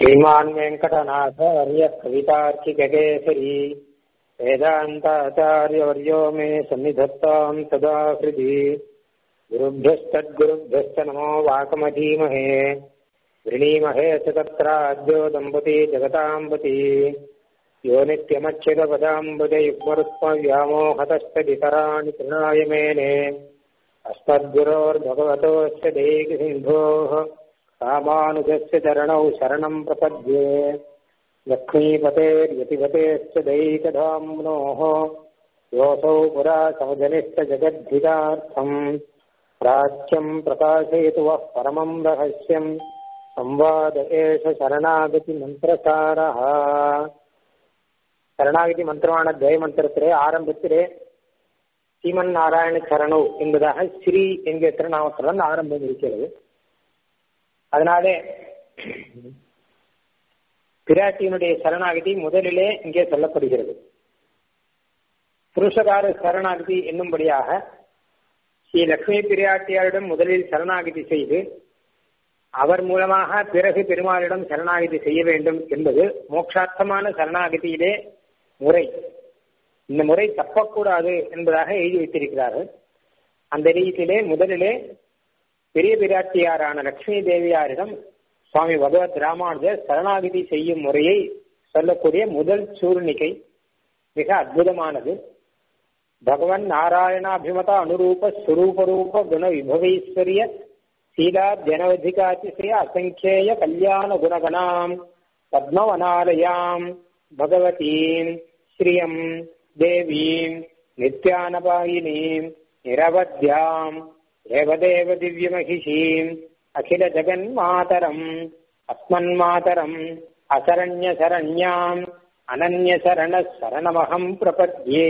श्रीमान् वेङ्कटनाथार्य कवितार्किककेसरी वेदान्ताचार्यवर्यो मे सन्निधत्ताम् सदा हृदि गुरुभ्यश्चद्गुरुभ्यश्च नमो वाकमधीमहे वृणीमहे च तत्राद्यो दम्पती जगताम्बती यो नित्यमच्युतपदाम्बुजयुग्मरुत्मव्यामोहतश्चदितराणि तृणाय मेने अस्मद्गुरोर्भगवतोऽस्य देहिसिन्धोः रामानुजस्य चरणौ शरणम् प्रपद्ये लक्ष्मीपतेर्यतिपतेश्च दैकधाम्नोः योऽसौ पुरा समजनिष्ठजगद्धितार्थम् प्राच्यम् प्रकाशयतु वः परमम् रहस्यम् संवाद एष शरणागति मन्त्रसारः சரணாகதி மந்திரமான ஜெய மந்திரத்திலே ஆரம்பத்திலே சீமன் நாராயண சரணு என்பதாக ஸ்ரீ என்கிற திருநாமத்துடன் ஆரம்பம் இருக்கிறது அதனாலே பிராட்டியினுடைய சரணாகதி முதலிலே இங்கே சொல்லப்படுகிறது புருஷகார சரணாகதி என்னும்படியாக ஸ்ரீ லக்ஷ்மி பிராட்டியாரிடம் முதலில் சரணாகதி செய்து அவர் மூலமாக பிறகு பெருமாளிடம் சரணாகதி செய்ய வேண்டும் என்பது மோட்சார்த்தமான சரணாகதியிலே முறை இந்த முறை தப்பக்கூடாது என்பதாக எழுதி வைத்திருக்கிறார்கள் அந்த ரீதியிலே முதலிலே பெரிய பிராட்டியாரான லட்சுமி தேவியாரிடம் சுவாமி பகவத் ராமானுஜர் சரணாகதி செய்யும் முறையை சொல்லக்கூடிய முதல் சூர்ணிகை மிக அற்புதமானது பகவன் நாராயணாபிமத அனுரூப ஸ்வரூபரூப குண விபவைஸ்வரிய சீலா ஜனவதிகாதிசய அசங்கேய கல்யாண குணகணாம் பத்மவனாலயாம் பகவதீம் ஸ்ரீயம் தேவீம் நித்யானபாயினீம் நிரவத்யாம் தேவதேவ திவ்யமகிஷீம் அகில ஜெகன்மாதரம் அஸ்மன்மாதரம் அசரண்ய சரண்யாம் அனன்ய சரண சரணமகம் பிரபத்யே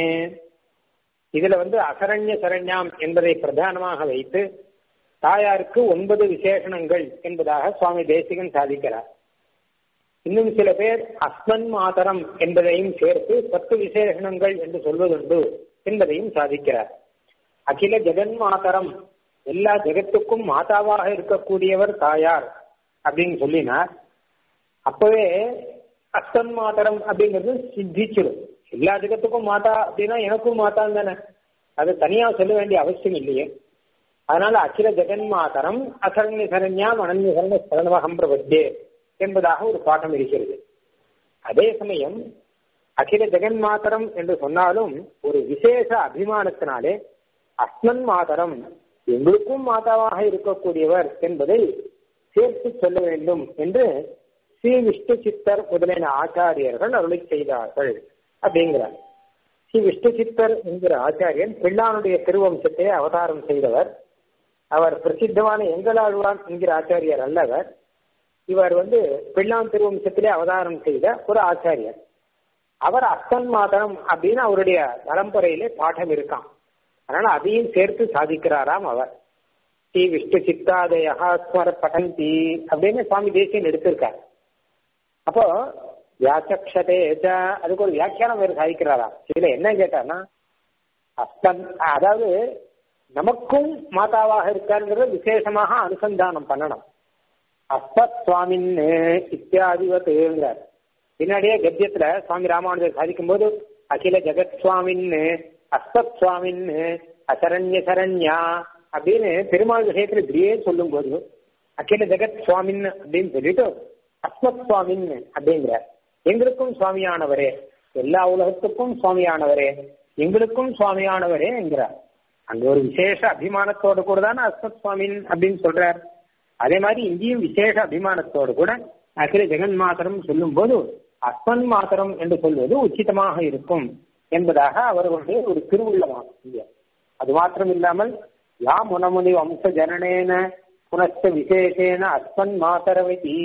இதுல வந்து அசரண்ய சரண்யாம் என்பதை பிரதானமாக வைத்து தாயாருக்கு ஒன்பது விசேஷணங்கள் என்பதாக சுவாமி தேசிகன் சாதிக்கிறார் இன்னும் சில பேர் அஸ்மன் மாதரம் என்பதையும் சேர்த்து பத்து விசேஷணங்கள் என்று சொல்வதுண்டு என்பதையும் சாதிக்கிறார் அகில ஜெகன் மாதரம் எல்லா ஜெகத்துக்கும் மாதாவாக இருக்கக்கூடியவர் தாயார் அப்படின்னு சொல்லினார் அப்பவே அஸ்தன் மாதரம் அப்படிங்கிறது சித்திச்சிடும் எல்லா ஜெகத்துக்கும் மாதா அப்படின்னா எனக்கும் மாதான் தானே அது தனியா சொல்ல வேண்டிய அவசியம் இல்லையே அதனால அகில ஜெகன் மாதரம் அசரண்ய சரண்யாம் அனன்ய சரண சரணவகம் பிரபத்தே என்பதாக ஒரு பாடம் இருக்கிறது அதே சமயம் அகில ஜெகன் மாதரம் என்று சொன்னாலும் ஒரு விசேஷ அபிமானத்தினாலே அஸ்மன் மாதரம் எங்களுக்கும் மாதாவாக இருக்கக்கூடியவர் என்பதை சேர்த்து சொல்ல வேண்டும் என்று ஸ்ரீ விஷ்ணு சித்தர் முதலின ஆச்சாரியர்கள் அருளை செய்தார்கள் அப்படிங்கிறார் ஸ்ரீ விஷ்ணு சித்தர் என்கிற ஆச்சாரியன் பிள்ளானுடைய திருவம்சத்தை அவதாரம் செய்தவர் அவர் பிரசித்தமான எங்களாழ்வான் என்கிற ஆச்சாரியர் அல்லவர் இவர் வந்து பிள்ளான் திருவம்சத்திலே அவதாரம் செய்த ஒரு ஆச்சாரியர் அவர் அஸ்தன் மாதரம் அப்படின்னு அவருடைய பரம்பரையிலே பாடம் இருக்கான் அதனால அதையும் சேர்த்து சாதிக்கிறாராம் அவர் ஸ்ரீ விஷ்ணு சித்தாதயா ஸ்மர படந்தி அப்படின்னு சுவாமி தேசியன் எடுத்திருக்கார் அப்போ வியாச்சக்ஷதே அதுக்கு ஒரு வியாக்கியானம் வேறு சாதிக்கிறாரா இதுல என்ன கேட்டார்னா அஸ்தன் அதாவது நமக்கும் மாதாவாக இருக்காருங்கிறத விசேஷமாக அனுசந்தானம் பண்ணணும் அஸ்தத் சுவாமின் இத்தியாதிவத்துங்கிறார் பின்னாடியே கத்தியத்துல சுவாமி ராமானுஜர் சாதிக்கும் போது அகில ஜெகத் சுவாமின் அஸ்தத் சுவாமின் அசரண்ய சரண்யா அப்படின்னு பெருமாள் விஷயத்துல இப்படியே சொல்லும் போது அகில ஜெகத் சுவாமின் அப்படின்னு சொல்லிட்டு அஸ்மத் சுவாமின் அப்படிங்கிறார் எங்களுக்கும் சுவாமியானவரே எல்லா உலகத்துக்கும் சுவாமியானவரே எங்களுக்கும் சுவாமியானவரே என்கிறார் அங்க ஒரு விசேஷ அபிமானத்தோடு கூட தானே அஸ்மத் சுவாமின் அப்படின்னு சொல்றார் அதே மாதிரி இங்கேயும் விசேஷ அபிமானத்தோடு கூட அகில ஜெகன் மாத்திரம் சொல்லும் போது அஸ்மன் மாத்திரம் என்று சொல்வது உச்சிதமாக இருக்கும் என்பதாக அவர்களுடைய ஒரு திருவுள்ளமாகும் அது மாத்திரம் இல்லாமல் யா முனமுனி வம்ச ஜனனேன புனஸ்த விசேஷேன அஸ்மன் மாதரவதி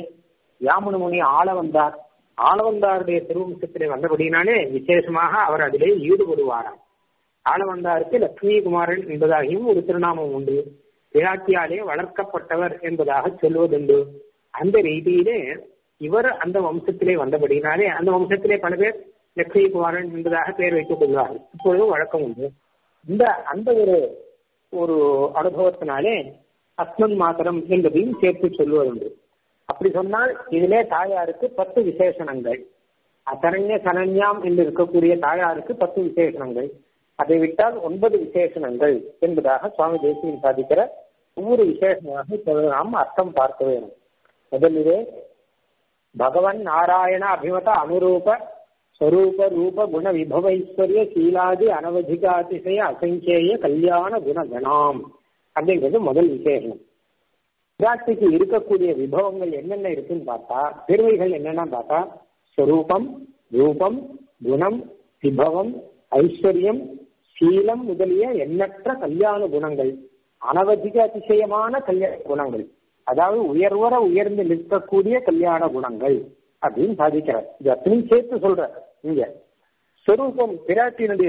யாமுனமுனி ஆள வந்தார் ஆளவந்தாருடைய திருவம்சத்திலே வந்தபடினாலே விசேஷமாக அவர் அதிலே ஈடுபடுவாராம் ஆளவந்தாருக்கு லட்சுமி குமாரன் என்பதாகியும் ஒரு திருநாமம் உண்டு விராட்டியாலே வளர்க்கப்பட்டவர் என்பதாக சொல்வதுண்டு அந்த ரீதியிலே இவர் அந்த வம்சத்திலே வந்தபடினாலே அந்த வம்சத்திலே பல பேர் லட்சுமி குமாரன் என்பதாக பெயர் வைத்துக் கொள்வார்கள் இப்பொழுதும் வழக்கம் உண்டு இந்த அந்த ஒரு ஒரு அனுபவத்தினாலே அஸ்மன் மாத்திரம் என்பதையும் சேர்த்து சொல்வதுண்டு அப்படி சொன்னால் இதிலே தாயாருக்கு பத்து விசேஷணங்கள் அசரண்ய சரண்யாம் என்று இருக்கக்கூடிய தாயாருக்கு பத்து விசேஷணங்கள் அதை விட்டால் ஒன்பது விசேஷணங்கள் என்பதாக சுவாமி தேசியம் சாதிக்கிற ஒவ்வொரு விசேஷமாக இப்பொழுது நாம் அர்த்தம் பார்க்க வேண்டும் முதலிலே பகவன் நாராயண அபிமத அனுரூப ஸ்வரூப ரூப குண விபவைஸ்வரிய சீலாதி அனவதிகாதிசய அசங்கேய கல்யாண குணகணாம் அப்படிங்கிறது முதல் விசேஷம் விராட்டிக்கு இருக்கக்கூடிய விபவங்கள் என்னென்ன இருக்குன்னு பார்த்தா பெருமைகள் என்னென்ன பார்த்தா ஸ்வரூபம் ரூபம் குணம் விபவம் ஐஸ்வர்யம் சீலம் முதலிய எண்ணற்ற கல்யாண குணங்கள் அனவதிக அதிசயமான கல்யாண குணங்கள் அதாவது உயர்வர உயர்ந்து நிற்கக்கூடிய கல்யாண குணங்கள் அப்படின்னு சாதிக்கிறார் இது அத்தனையும் சேர்த்து சொல்ற இங்க ஸ்வரூபம் பிராட்டினுடைய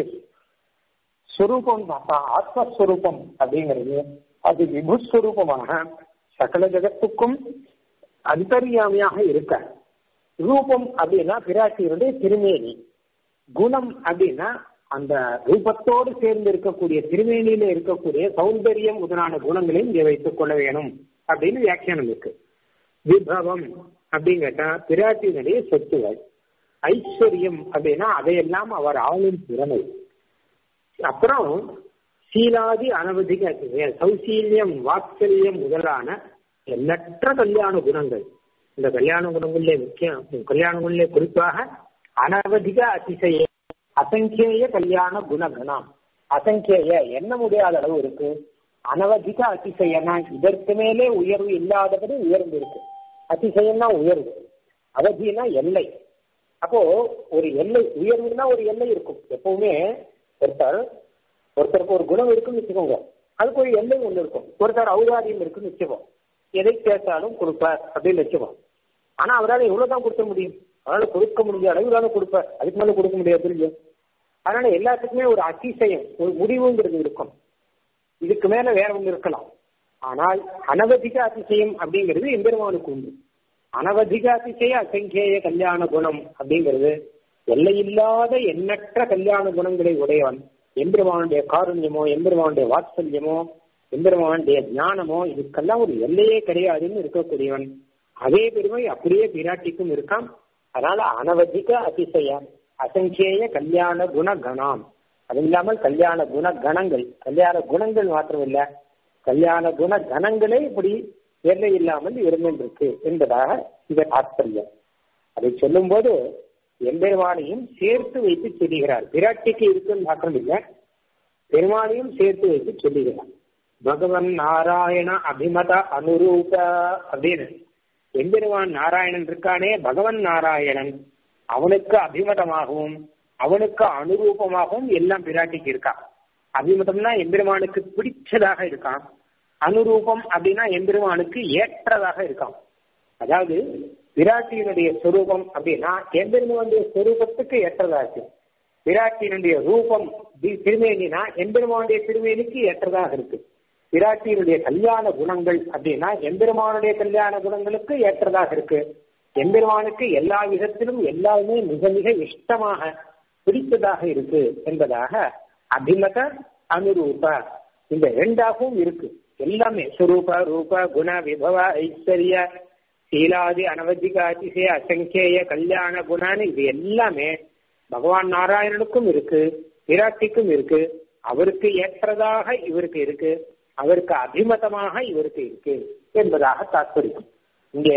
ஸ்வரூபம் பார்த்தா ஆத்மஸ்வரூபம் அப்படிங்கிறது அது விபுஸ்வரூபமாக சகல ஜகத்துக்கும் அந்தரியாமியாக இருக்க ரூபம் அப்படின்னா பிராட்டியினுடைய திருமேனி குணம் அப்படின்னா அந்த ரூபத்தோடு சேர்ந்து இருக்கக்கூடிய திருமேனியில இருக்கக்கூடிய சௌந்தரியம் முதலான குணங்களையும் இங்கே வைத்துக் கொள்ள வேணும் அப்படின்னு வியாக்கியானம் இருக்கு விபவம் அப்படின்னு கேட்டா பிராட்டியினுடைய சொத்துகள் ஐஸ்வர்யம் அப்படின்னா அதையெல்லாம் அவர் ஆளும் திறமை அப்புறம் சீலாதி அனவதிக சௌசீல்யம் வாத்சல்யம் முதலான எண்ணற்ற கல்யாண குணங்கள் இந்த கல்யாண குணங்களிலே முக்கியம் கல்யாண குணங்களே குறிப்பாக அனவதிக அதிசய அசங்கேய கல்யாண குணகணம் அசங்கேய எண்ண முடியாத அளவு இருக்கு அனவதிக அதிசயம்னா இதற்கு மேலே உயர்வு இல்லாதபடி உயர்ந்து இருக்கு அதிசயம்னா உயர்வு அவதினா எல்லை அப்போ ஒரு எல்லை உயர்வுனா ஒரு எல்லை இருக்கும் எப்பவுமே ஒருத்தர் ஒருத்தருக்கு ஒரு குணம் இருக்குன்னு வச்சுக்கோங்க அதுக்கு ஒரு எல்லை ஒன்று இருக்கும் ஒருத்தர் ஔதாரியம் இருக்குன்னு வச்சுக்கோம் எதை கேட்டாலும் கொடுப்பார் அப்படின்னு வச்சுக்கோம் ஆனா அவரால் எவ்வளவுதான் கொடுக்க முடியும் அவரால் கொடுக்க முடிஞ்ச அளவுதான கொடுப்பார் அதுக்கு மேல கொடுக்க முடியாது இல்லையா அதனால எல்லாத்துக்குமே ஒரு அதிசயம் ஒரு முடிவுங்கிறது இருக்கும் இதுக்கு மேல வேற ஒன்று இருக்கலாம் ஆனால் அனவதிக அதிசயம் அப்படிங்கிறது எம்பெருமானுக்கு உண்டு அனவதிக அதிசய அசங்கேய கல்யாண குணம் அப்படிங்கிறது எல்லையில்லாத எண்ணற்ற கல்யாண குணங்களை உடையவன் எம்பெருமானுடைய காருண்யமோ எம்பெருமானுடைய வாத்சல்யமோ எம்பெருமானுடைய ஞானமோ இதுக்கெல்லாம் ஒரு எல்லையே கிடையாதுன்னு இருக்கக்கூடியவன் அதே பெருமை அப்படியே பிராட்டிக்கும் இருக்கான் அதனால அனவதிக அதிசய அசங்கேய கல்யாண குண கணாம் அது இல்லாமல் கல்யாண குண கணங்கள் கல்யாண குணங்கள் மாத்திரம் இல்ல கல்யாண குண கணங்களே இப்படி எல்லை இல்லாமல் இருந்திருக்கு என்பதாக இந்த தாற்பயம் அதை சொல்லும் போது எம்பெருமானையும் சேர்த்து வைத்து சொல்லுகிறார் பிராட்டிக்கு இருக்குன்னு மாத்திரம் இல்ல பெருமானையும் சேர்த்து வைத்து சொல்லுகிறார் பகவன் நாராயண அபிமத அனுரூப அப்படின்னு எம்பெருமான் நாராயணன் இருக்கானே பகவன் நாராயணன் அவனுக்கு அபிமதமாகவும் அவனுக்கு அனுரூபமாகவும் எல்லாம் பிராட்டிக்கு இருக்கா அபிமதம்னா எம்பெருமானுக்கு பிடிச்சதாக இருக்கான் அனுரூபம் அப்படின்னா எம்பெருமானுக்கு ஏற்றதாக இருக்கான் அதாவது விராட்டியினுடைய சொரூபம் அப்படின்னா எம்பெருமானுடைய சொரூபத்துக்கு ஏற்றதா இருக்கு விராட்டியினுடைய ரூபம் திருமேனினா எம்பெருமானுடைய திருமேனிக்கு ஏற்றதாக இருக்கு விராட்டியினுடைய கல்யாண குணங்கள் அப்படின்னா எம்பெருமானுடைய கல்யாண குணங்களுக்கு ஏற்றதாக இருக்கு எம்பெருமானுக்கு எல்லா விதத்திலும் எல்லாருமே மிக மிக இஷ்டமாக பிடித்ததாக இருக்கு என்பதாக அபிமத அனுரூப இந்த ரெண்டாகவும் இருக்கு எல்லாமே சுரூப ரூப குண விபவ ஐஸ்வர்ய சீலாதி அனவதிக அதிசய அசங்கேய கல்யாண குணான்னு இது எல்லாமே பகவான் நாராயணனுக்கும் இருக்கு விராட்டிக்கும் இருக்கு அவருக்கு ஏற்றதாக இவருக்கு இருக்கு அவருக்கு அபிமதமாக இவருக்கு இருக்கு என்பதாக தாற்பயம் இங்கே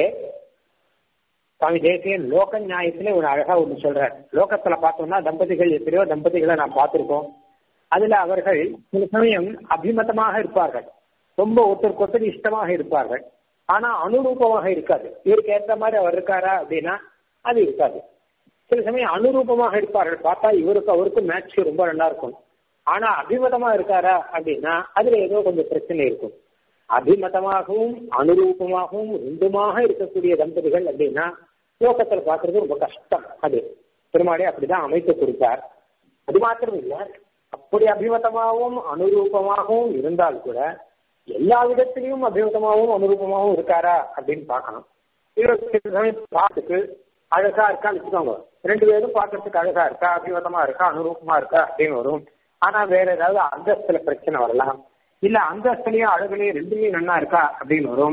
சுவாமி தேசியன் லோக நியாயத்திலே ஒரு அழகா ஒன்று சொல்றார் லோகத்துல பார்த்தோம்னா தம்பதிகள் எத்தனையோ தம்பதிகளை நாம் பார்த்திருக்கோம் அதுல அவர்கள் சில சமயம் அபிமதமாக இருப்பார்கள் ரொம்ப ஒருத்தருக்கு ஒருத்தர் இஷ்டமாக இருப்பார்கள் ஆனா அனுரூபமாக இருக்காது இவருக்கு ஏற்ற மாதிரி அவர் இருக்காரா அப்படின்னா அது இருக்காது சில சமயம் அனுரூபமாக இருப்பார்கள் பார்த்தா இவருக்கு அவருக்கு மேட்ச் ரொம்ப நல்லா இருக்கும் ஆனா அபிமதமா இருக்காரா அப்படின்னா அதுல ஏதோ கொஞ்சம் பிரச்சனை இருக்கும் அபிமதமாகவும் அனுரூபமாகவும் ரெண்டுமாக இருக்கக்கூடிய தம்பதிகள் அப்படின்னா லோகத்துல பாக்குறது ரொம்ப கஷ்டம் அது பெருமாளே அப்படிதான் அமைத்து கொடுத்தார் அது மாத்திரம் இல்ல அப்படி அபிமதமாகவும் அனுரூபமாகவும் இருந்தால் கூட எல்லா விதத்திலையும் அபிமதமாகவும் அனுரூபமாகவும் இருக்காரா அப்படின்னு பார்க்கணும் இவர் பார்த்துக்கு அழகா இருக்கான்னு வச்சுக்கோங்க ரெண்டு பேரும் பார்க்கறதுக்கு அழகா இருக்கா அபிமதமா இருக்கா அனுரூபமா இருக்கா அப்படின்னு வரும் ஆனா வேற ஏதாவது அந்தஸ்துல பிரச்சனை வரலாம் இல்ல அந்தஸ்துலயும் அழகுலயும் ரெண்டுலயும் நன்னா இருக்கா அப்படின்னு வரும்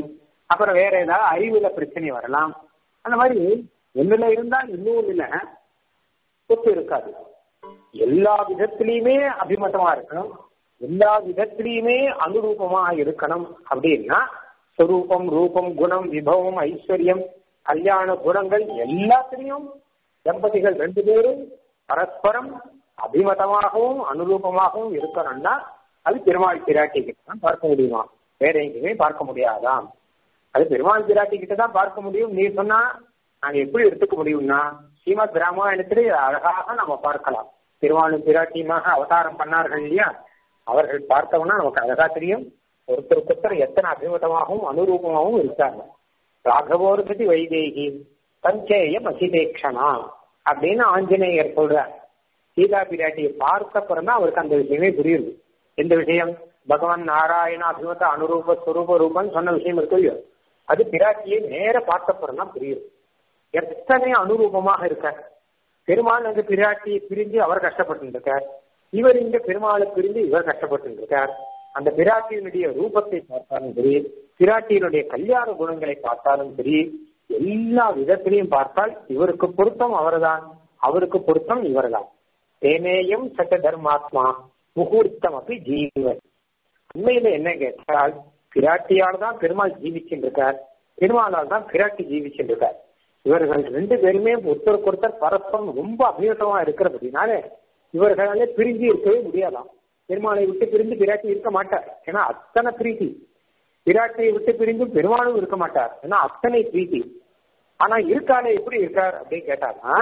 அப்புறம் வேற ஏதாவது அறிவுல பிரச்சனை வரலாம் அந்த மாதிரி ஒண்ணுல இருந்தா இன்னொன்னுல ஒத்து இருக்காது எல்லா விதத்திலையுமே அபிமதமா இருக்கணும் எல்லா விதத்திலையுமே அனுரூபமா இருக்கணும் அப்படின்னா ஸ்வரூபம் ரூபம் குணம் விபவம் ஐஸ்வர்யம் கல்யாண குணங்கள் எல்லாத்திலையும் தம்பதிகள் ரெண்டு பேரும் பரஸ்பரம் அபிமதமாகவும் அனுரூபமாகவும் இருக்கணும்னா அது பெருமாள் பிராட்டி கிட்ட தான் பார்க்க முடியுமா வேற எங்கேயுமே பார்க்க முடியாதாம் அது பெருமாள் பிராட்டி கிட்ட தான் பார்க்க முடியும் நீ சொன்னா நாங்க எப்படி எடுத்துக்க முடியும்னா ஸ்ரீமத் ராமாயணத்திலே அழகாக நம்ம பார்க்கலாம் திருவாளும் பிராட்டியுமாக அவதாரம் பண்ணார்கள் இல்லையா அவர்கள் பார்த்தோம்னா நமக்கு அழகா தெரியும் ஒருத்தருக்கு ஒருத்தர் எத்தனை அபிமதமாகவும் அனுரூபமாகவும் இருக்காங்க ராகவோர்கதி வைதேகி பஞ்சேயம் அசிதேக்ஷனா அப்படின்னு ஆஞ்சநேயர் சொல்றார் சீதா பிராட்டியை பார்த்த அப்புறம் தான் அவருக்கு அந்த விஷயமே புரியுது எந்த விஷயம் பகவான் நாராயண அபிமத அனுரூப ஸ்வரூப ரூபம் சொன்ன விஷயம் இருக்கு இல்லையோ அது பிராட்டியை நேர பார்த்தப்புறம் தான் புரியுது எத்தனை அனுரூபமாக இருக்கார் பெருமாள் அங்க பிராட்டியை பிரிஞ்சு அவர் கஷ்டப்பட்டு இருக்கார் இவர் இங்க பெருமாளை பிரிந்து இவர் கஷ்டப்பட்டு இருக்கார் அந்த பிராட்டியினுடைய ரூபத்தை பார்த்தாலும் சரி பிராட்டியினுடைய கல்யாண குணங்களை பார்த்தாலும் சரி எல்லா விதத்திலையும் பார்த்தால் இவருக்கு பொருத்தம் அவர்தான் அவருக்கு பொருத்தம் இவர்தான் தேனேயம் சட்ட தர்மாத்மா முகூர்த்தம் அப்படி ஜீவன் உண்மையில என்ன கேட்டால் பிராட்டியால் தான் பெருமாள் ஜீவிச்சுருக்கார் பெருமாளால் தான் பிராட்டி ஜீவிச்சுருக்கார் இவர்கள் ரெண்டு பேருமே ஒருத்தருக்கு ஒருத்தர் பரஸ்பரம் ரொம்ப அபிநேசமா இருக்கிறபடினால இவர்களால பிரிஞ்சு இருக்கவே முடியாதாம் பெருமாளை விட்டு பிரிந்து பிராட்டி இருக்க மாட்டார் ஏன்னா அத்தனை பிரீத்தி பிராட்டியை விட்டு பிரிந்தும் பெருமாளும் இருக்க மாட்டார் ஏன்னா அத்தனை பிரீத்தி ஆனா இருக்காலே எப்படி இருக்கார் அப்படின்னு கேட்டார்னா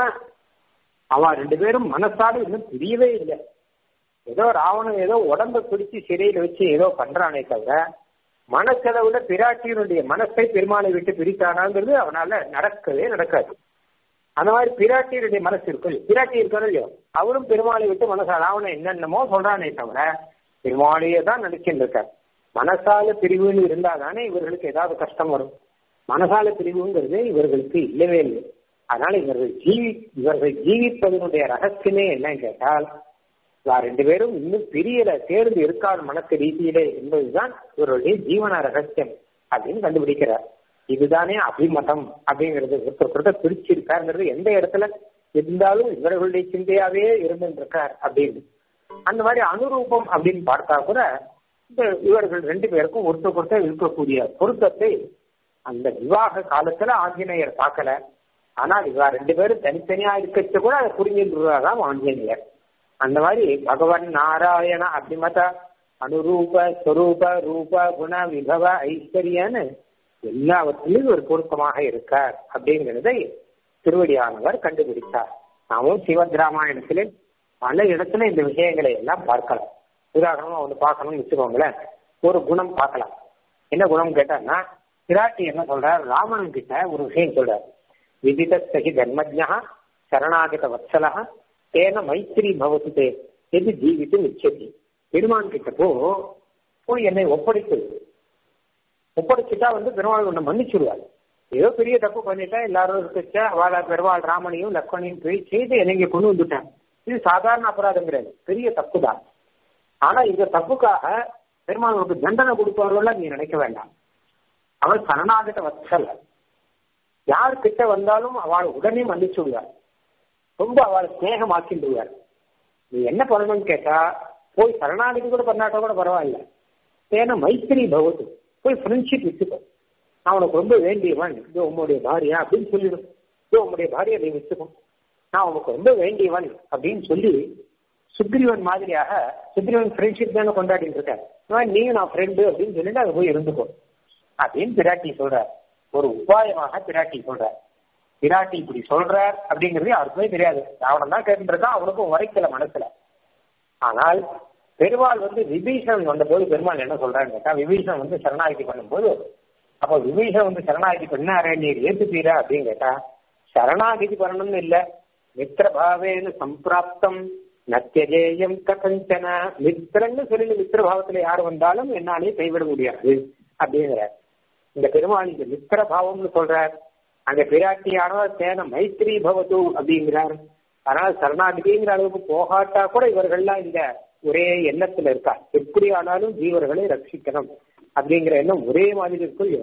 அவன் ரெண்டு பேரும் மனசால இன்னும் பிரியவே இல்லை ஏதோ ராவணன் ஏதோ உடம்ப பிடிச்சு சிறையில வச்சு ஏதோ பண்றானே தவிர மனசளவுல பிராட்டியினுடைய மனசை பெருமாளை விட்டு பிரித்தானாங்கிறது அவனால நடக்கவே நடக்காது அந்த மாதிரி பிராட்டியினுடைய மனசு இருக்கும் பிராட்டி இருக்கிறது இல்லையோ அவரும் பெருமாளை விட்டு மனசா ராவணன் என்னென்னமோ சொல்றானே தவிர பெருமாளையே தான் நினைச்சுட்டு இருக்கார் மனசால பிரிவுன்னு இருந்தா தானே இவர்களுக்கு ஏதாவது கஷ்டம் வரும் மனசால பிரிவுங்கிறது இவர்களுக்கு இல்லவே இல்லை அதனால இவர்கள் ஜீவி இவர்கள் ஜீவிப்பதனுடைய ரகசியமே என்னன்னு கேட்டால் ரெண்டு பேரும் இன்னும் பிரியல சேர்ந்து இருக்கார் மனசு ரீதியிலே என்பதுதான் இவருடைய ஜீவன ரகசியம் அப்படின்னு கண்டுபிடிக்கிறார் இதுதானே அபிமதம் அப்படிங்கிறது ஒருத்தர் பிரிச்சிருக்காருங்கிறது எந்த இடத்துல இருந்தாலும் இவர்களுடைய சிந்தையாவே இருந்துருக்கார் அப்படின்னு அந்த மாதிரி அனுரூபம் அப்படின்னு பார்த்தா கூட இந்த இவர்கள் ரெண்டு பேருக்கும் ஒருத்தர் ஒருத்தர் இருக்கக்கூடிய பொருத்தத்தை அந்த விவாக காலத்துல ஆஞ்சநேயர் பார்க்கல ஆனால் இவா ரெண்டு பேரும் தனித்தனியா இருக்கச்சு கூட அதை புரிஞ்சுதான் ஆஞ்சநேயர் அந்த மாதிரி பகவான் நாராயண அபிமத அனுரூப ஸ்வரூப ரூப குண விபவ ஐஸ்வர்யன்னு எல்லாவற்றிலும் ஒரு பொருத்தமாக இருக்கார் அப்படிங்கிறதை திருவடியானவர் கண்டுபிடித்தார் நாமும் சிவத் ராமாயணத்திலே பல இடத்துல இந்த விஷயங்களை எல்லாம் பார்க்கலாம் உதாரணமா ஒன்று பார்க்கணும்னு வச்சுக்கோங்களேன் ஒரு குணம் பார்க்கலாம் என்ன குணம் கேட்டான்னா பிராட்டி என்ன சொல்றார் ராவணன் கிட்ட ஒரு விஷயம் சொல்றார் விதித சகி தர்மஜா சரணாகத வத்சலா தேன மைத்திரி பவத்து தே எது ஜீவித்து நிச்சயத்தி பெருமான் கிட்ட போ போய் என்னை ஒப்படைத்து ஒப்படைச்சுட்டா வந்து பெருமாள் ஒன்று மன்னிச்சுடுவார் ஏதோ பெரிய தப்பு பண்ணிட்டா எல்லாரும் இருக்கச்சா அவள பெருமாள் ராமனையும் லக்ஷ்மணையும் போய் செய்து என்னை கொண்டு வந்துட்டேன் இது சாதாரண அபராதம் கிடையாது பெரிய தப்பு தான் ஆனா இந்த தப்புக்காக பெருமாள் உனக்கு தண்டனை கொடுப்பார்கள் நீ நினைக்க வேண்டாம் அவள் சரணாகத வச்சல் யார் கிட்ட வந்தாலும் அவள் உடனே மன்னிச்சு விடுவார் ரொம்ப அவள் ஸ்நேகமாக்கின்றுவார் நீ என்ன பண்ணணும்னு கேட்டா போய் சரணாகதி கூட பண்ணாட்டா கூட பரவாயில்ல ஏன்னா மைத்திரி பகவத்து போய் ஃப்ரெண்ட்ஷிப் வச்சுக்கோ நான் உனக்கு ரொம்ப வேண்டியவன் இது உங்களுடைய பாரியா அப்படின்னு சொல்லிடும் இது உங்களுடைய பாரியா நீ வச்சுக்கோ நான் உனக்கு ரொம்ப வேண்டியவன் அப்படின்னு சொல்லி சுக்ரீவன் மாதிரியாக சுக்ரீவன் ஃப்ரெண்ட்ஷிப் தானே கொண்டாடிட்டு இருக்காரு நீங்க நான் ஃப்ரெண்டு அப்படின்னு சொல்லிட்டு அங்க போய் இருந்துக்கோ அப்படின்னு பிராட்டி சொல்றார் ஒரு உபாயமாக பிராட்டி சொல்றார் பிராட்டி இப்படி சொல்றார் அப்படிங்கிறது யாருக்குமே தெரியாது ராவணன் தான் கேட்டுருக்கான் அவனுக்கும் உரைக்கல மனசுல ஆனால் பெருமாள் வந்து விபீஷன் வந்தபோது பெருமாள் என்ன சொல்றான்னு கேட்டா விபீஷன் வந்து சரணாகதி பண்ணும்போது அப்போ விபீஷன் வந்து சரணாகதி பண்ணாரே நீர் ஏத்துப்பீரா அப்படின்னு கேட்டா சரணாகதி பண்ணணும்னு இல்ல மித்திரபாவேனு சம்பிராப்தம் நத்தியஜேயம் கதஞ்சன மித்திரன்னு சொல்லி மித்திரபாவத்துல யார் வந்தாலும் என்னாலே கைவிட முடியாது அப்படிங்கிறார் இந்த பெருமாள் இந்த மித்திர பாவம்னு சொல்றார் அங்க பிராட்டியானவர் தேன மைத்திரி பவது அப்படிங்கிறார் அதனால சரணாகதிங்கிற அளவுக்கு போகாட்டா கூட இவர்கள்லாம் இந்த ஒரே எண்ணத்துல இருக்கா எப்படி ஆனாலும் ஜீவர்களை ரட்சிக்கணும் அப்படிங்கிற எண்ணம் ஒரே மாதிரி இருக்கும்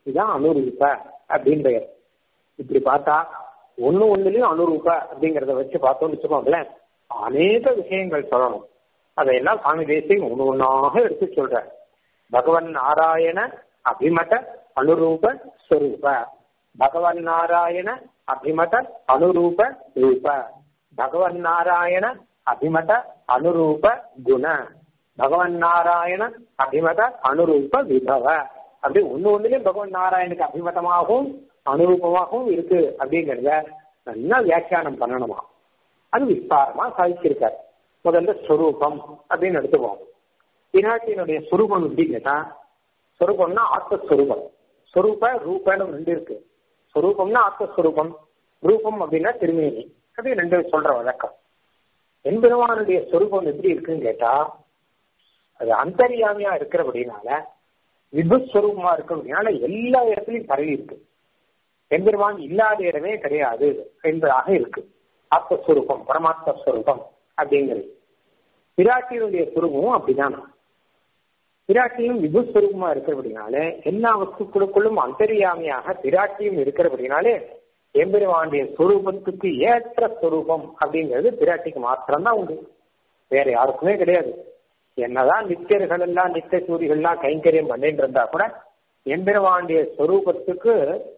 இதுதான் அனுரூப அப்படின்னு பெயர் இப்படி பார்த்தா ஒண்ணு ஒண்ணுலயும் அனுரூப அப்படிங்கறத வச்சு பார்த்தோம்னு வச்சுக்கோங்களேன் அநேக விஷயங்கள் சொல்லணும் அதையெல்லாம் சுவாமி தேசியம் ஒண்ணு ஒன்னாக எடுத்து சொல்ற பகவன் நாராயண அபிமத அனுரூப ஸ்வரூப பகவன் நாராயண அபிமத அனுரூப ரூப பகவன் நாராயண அபிமத அனுரூப குண பகவன் நாராயண அபிமத அனுரூப விபவ அப்படி ஒண்ணு ஒண்ணுலயும் பகவன் நாராயணுக்கு அபிமதமாகவும் அனுரூபமாகவும் இருக்கு அப்படிங்கறத நல்லா வியாக்கியானம் பண்ணணுமா அது விஸ்தாரமா சாதிச்சிருக்காரு முதல்ல ஸ்வரூபம் அப்படின்னு எடுத்துப்போம் பிராட்டியினுடைய சுரூபம் எப்படி கேட்டா ஸ்வரூபம்னா ஆத்மஸ்வரூபம் ஸ்வரூப ரூபன்னு ரெண்டு இருக்கு ஸ்வரூபம்னா ஆத்மஸ்வரூபம் ரூபம் அப்படின்னா திருமேனி அப்படி ரெண்டு சொல்ற வழக்கம் எம்பெருமானுடைய ஸ்வரூபம் எப்படி இருக்குன்னு கேட்டா அது அந்தரியாமியா இருக்கிறபடினால விபுஸ்வரூபமா இருக்கிறபடினால எல்லா இடத்துலயும் பரவி இருக்கு எம்பெருமான் இல்லாத இடமே கிடையாது என்பதாக இருக்கு ஆத்மஸ்வரூபம் பரமாத்ம ஸ்வரூபம் அப்படிங்கிறது பிராட்டியினுடைய சுரூபமும் அப்படிதான் பிராட்டியும் விபுஸ்வரூபமா இருக்கிறபடினால எல்லா வஸ்துக்களுக்குள்ளும் அந்தரியாமியாக பிராட்டியும் இருக்கிறபடினாலே எம்பெருமானுடைய ஸ்வரூபத்துக்கு ஏற்ற ஸ்வரூபம் அப்படிங்கிறது பிராட்டிக்கு மாத்திரம்தான் உண்டு வேற யாருக்குமே கிடையாது என்னதான் நித்தியர்கள் எல்லாம் நித்திய சூரிகள்லாம் கைங்கரியம் பண்ணிட்டு இருந்தா கூட எம்பெருமானுடைய ஸ்வரூபத்துக்கு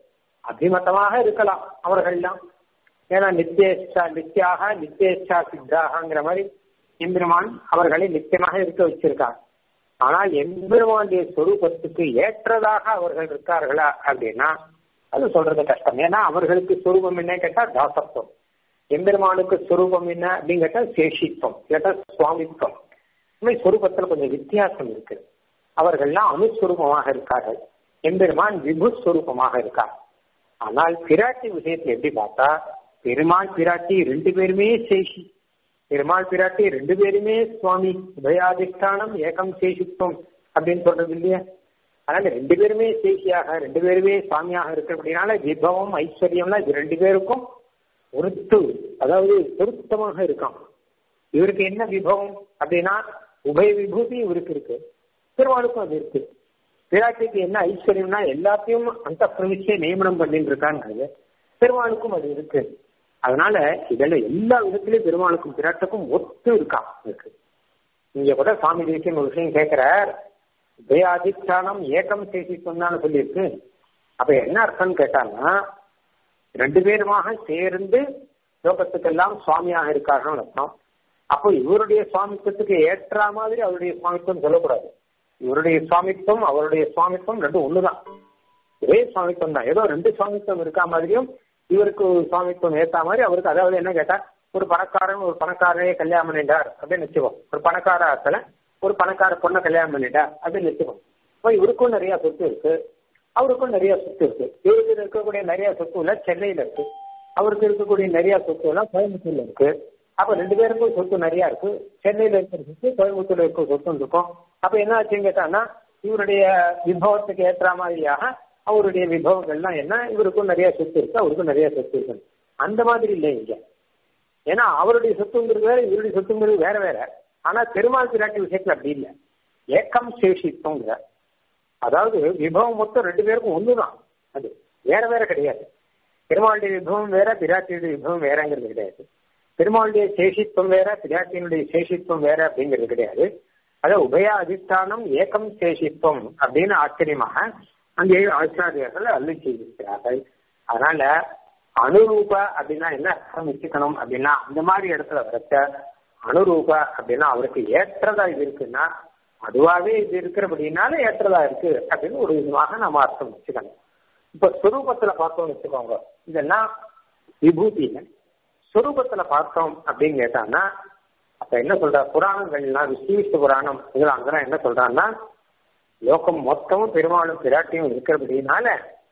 அபிமதமாக இருக்கலாம் அவர்கள்லாம் ஏன்னா நித்தியேச்சா நித்தியாக நித்தியேச்சா சித்தாகங்கிற மாதிரி எம்பெருமான் அவர்களை நித்தியமாக இருக்க வச்சிருக்காங்க ஆனால் எம்பெருமானுடைய சொரூபத்துக்கு ஏற்றதாக அவர்கள் இருக்கார்களா அப்படின்னா அது சொல்றது கஷ்டம் ஏன்னா அவர்களுக்கு சொரூபம் என்ன கேட்டா தாசத்துவம் எம்பெருமானுக்கு சொரூபம் என்ன அப்படின்னு கேட்டா சேஷித்துவம் கேட்டா சுவாமித்துவம் இந்த சொரூபத்துல கொஞ்சம் வித்தியாசம் இருக்கு அவர்கள்லாம் அணுஸ்வரூபமாக இருக்கார்கள் எம்பெருமான் விபுஸ்வரூபமாக இருக்கார் ஆனால் பிராட்டி விஷயத்துல எப்படி பார்த்தா பெருமாள் பிராட்டி ரெண்டு பேருமே சேஷி பெருமாள் பிராட்டி ரெண்டு பேருமே சுவாமி உபயாதிஷ்டானம் ஏகம் சேஷித்துவம் அப்படின்னு சொல்றது இல்லையா அதனால ரெண்டு பேருமே சேஷியாக ரெண்டு பேருமே சுவாமியாக இருக்கிறபடினால விபவம் ஐஸ்வர்யம்லாம் இது ரெண்டு பேருக்கும் ஒருத்து அதாவது பொருத்தமாக இருக்கான் இவருக்கு என்ன விபவம் அப்படின்னா உபய விபூதி இவருக்கு இருக்கு பெருமாளுக்கும் அது இருக்கு பிராட்டிக்கு என்ன ஐஸ்வர்யம்னா எல்லாத்தையும் அந்த பிரமிச்சை நியமனம் பண்ணிட்டு இருக்கான்னு பெருமாளுக்கும் அது இருக்கு அதனால இதெல்லாம் எல்லா விதத்திலையும் பெருமாளுக்கும் பிராட்டுக்கும் ஒத்து இருக்கான் இருக்கு இங்க கூட சுவாமி தேசியம் ஒரு விஷயம் கேட்கிறார் உபயாதிஷ்டானம் ஏக்கம் சேசி சொன்னான்னு சொல்லியிருக்கு அப்ப என்ன அர்த்தம்னு கேட்டாங்கன்னா ரெண்டு பேருமாக சேர்ந்து லோகத்துக்கெல்லாம் சுவாமியாக இருக்கார்கள் அர்த்தம் அப்போ இவருடைய சுவாமித்துவத்துக்கு ஏற்ற மாதிரி அவருடைய சுவாமித்துவம் சொல்லக்கூடாது இவருடைய சுவாமித்துவம் அவருடைய சுவாமித்துவம் ரெண்டும் ஒண்ணுதான் ஒரே சுவாமித்துவம் தான் ஏதோ ரெண்டு சுவாமித்துவம் இருக்கா மாதிரியும் இவருக்கு ஒரு சுவாமித்துவம் ஏத்த மாதிரி அவருக்கு அதாவது என்ன கேட்டா ஒரு பணக்காரன் ஒரு பணக்காரரையே கல்யாணம் பண்ணிட்டார் அப்படின்னு வச்சுக்கோம் ஒரு பணக்கார ஆத்துல ஒரு பணக்கார பொண்ணை கல்யாணம் பண்ணிட்டார் அப்படின்னு வச்சுக்கோம் இப்போ இவருக்கும் நிறைய சொத்து இருக்கு அவருக்கும் நிறைய சொத்து இருக்கு இவருக்கு இருக்கக்கூடிய நிறைய சொத்து எல்லாம் சென்னையில இருக்கு அவருக்கு இருக்கக்கூடிய நிறைய சொத்து எல்லாம் கோயம்புத்தூர்ல இருக்கு அப்ப ரெண்டு பேருக்கும் சொத்து நிறைய இருக்கு சென்னையில இருக்கிற சொத்து கோயம்புத்தூர்ல இருக்க சொத்து இருக்கும் அப்ப என்ன ஆச்சுன்னு கேட்டான்னா இவருடைய விபவத்துக்கு ஏற்ற மாதிரியாக அவருடைய விபவங்கள்லாம் என்ன இவருக்கும் நிறைய சொத்து இருக்கு அவருக்கும் நிறைய சொத்து இருக்கு அந்த மாதிரி இல்லை இங்க ஏன்னா அவருடைய சொத்துங்கிறது வேற இவருடைய சொத்துங்கிறது வேற வேற ஆனா பெருமாள் பிராட்டி விஷயத்துல அப்படி இல்லை ஏக்கம் சேஷித்தோங்கிற அதாவது விபவம் மொத்தம் ரெண்டு பேருக்கும் ஒண்ணுதான் அது வேற வேற கிடையாது பெருமாளுடைய விபவம் வேற பிராட்டியுடைய விபவம் வேறங்கிறது கிடையாது பெருமாளுடைய சேஷித்துவம் வேற பிராட்டியினுடைய சேஷித்துவம் வேற அப்படிங்கிறது கிடையாது அதாவது உபய அதிஷ்டானம் ஏக்கம் சேஷித்துவம் அப்படின்னு ஆச்சரியமாக அங்கே ஆச்சாரியர்கள் அள்ளி செய்திருக்கிறார்கள் அதனால அனுரூப அப்படின்னா என்ன அர்த்தம் வச்சுக்கணும் அப்படின்னா அந்த மாதிரி இடத்துல வரச்ச அனுரூப அப்படின்னா அவருக்கு ஏற்றதா இது இருக்குன்னா அதுவாகவே இது இருக்கிறபடினால ஏற்றதா இருக்கு அப்படின்னு ஒரு விதமாக நம்ம அர்த்தம் வச்சுக்கணும் இப்ப ஸ்வரூபத்துல பார்த்தோம்னு வச்சுக்கோங்க இதெல்லாம் விபூதியில ஸ்வரூபத்துல பார்த்தோம் அப்படின்னு கேட்டான்னா அப்ப என்ன சொல்ற புராணங்கள்லாம் விஸ்வீஷ்ட புராணம் இதெல்லாம் அங்கெல்லாம் என்ன சொல்றான்னா லோகம் மொத்தமும் பெருமாளும் பிராட்டியும் இருக்கிறபடினால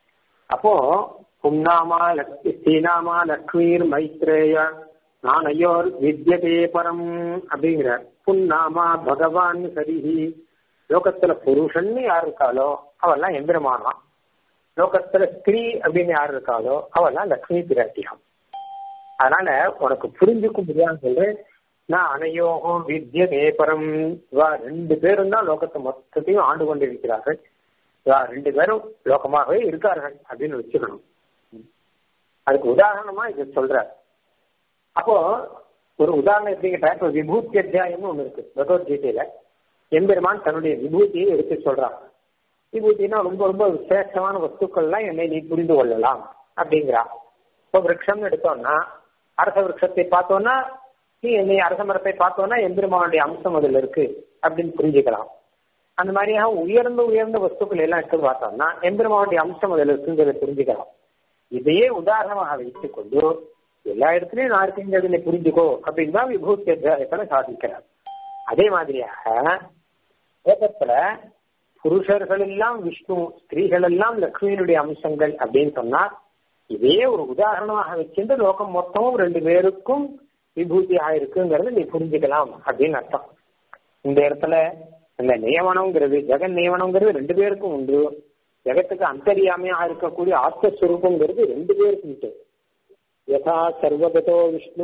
அப்போ புன்னாமா லக்ஷ்மி ஸ்ரீநாமா லக்ஷ்மீர் மைத்ரேய நானையோர் வித்யதே பரம் அப்படிங்கிறார் புன்னாமா பகவான் சரிஹி லோகத்துல புருஷன்னு யார் இருக்காளோ அவெல்லாம் எம்பெருமானாம் லோகத்துல ஸ்திரீ அப்படின்னு யார் இருக்காளோ அவெல்லாம் லக்ஷ்மி பிராட்டியாம் அதனால உனக்கு புரிஞ்சுக்க முடியாது சொல்லு நான் அனையோகம் வித்ய தேபரம் இவா ரெண்டு பேரும் தான் லோகத்தை மொத்தத்தையும் ஆண்டு கொண்டிருக்கிறார்கள் ரெண்டு பேரும் லோகமாகவே இருக்கார்கள் அப்படின்னு வச்சுக்கணும் அதுக்கு உதாரணமா இது சொல்ற அப்போ ஒரு உதாரணம் எப்படிங்கிட்ட இப்போ விபூத்தி அத்தியாயம்னு ஒண்ணு இருக்கு பகவத்கீதையில எம்பெருமான் தன்னுடைய விபூதியை எடுத்து சொல்றான் விபூதினா ரொம்ப ரொம்ப விசேஷமான வஸ்துக்கள்லாம் என்னை நீ புரிந்து கொள்ளலாம் அப்படிங்கிறா இப்போ விரக்ஷம்னு எடுத்தோம்னா அரச விரக்ஷத்தை பார்த்தோம்னா நீ என்னை அரச மரத்தை பார்த்தோம்னா எம்பெருமானுடைய அம்சம் அதில் இருக்கு அப்படின்னு புரிஞ்சுக்கலாம் அந்த மாதிரியாக உயர்ந்த உயர்ந்த வஸ்துக்கள் எல்லாம் எடுத்து பார்த்தோம்னா எம்பெருமானுடைய அம்சம் அதில் இருக்குங்கிறத புரிஞ்சுக்கலாம் இதையே உதாரணமாக வைத்துக் கொண்டு எல்லா இடத்துலயும் நான் இருக்குங்கிறத புரிஞ்சுக்கோ அப்படின்னு தான் விபூத்தி அத்தியாயத்துல சாதிக்கிறார் அதே மாதிரியாக லோகத்துல புருஷர்கள் எல்லாம் விஷ்ணு ஸ்திரீகள் எல்லாம் லக்ஷ்மியினுடைய அம்சங்கள் அப்படின்னு சொன்னா இதே ஒரு உதாரணமாக வச்சிருந்து லோகம் மொத்தமும் ரெண்டு பேருக்கும் விபூதியாக இருக்குங்கிறத நீ புரிஞ்சுக்கலாம் அப்படின்னு அர்த்தம் இந்த இடத்துல இந்த நியமனம்ங்கிறது ஜெகன் நியமனம்ங்கிறது ரெண்டு பேருக்கும் உண்டு ஜெகத்துக்கு அந்தரியாமையாக இருக்கக்கூடிய ஆத்மஸ்வரூபங்கிறது ரெண்டு பேருக்கும் உண்டு யதா சர்வகதோ விஷ்ணு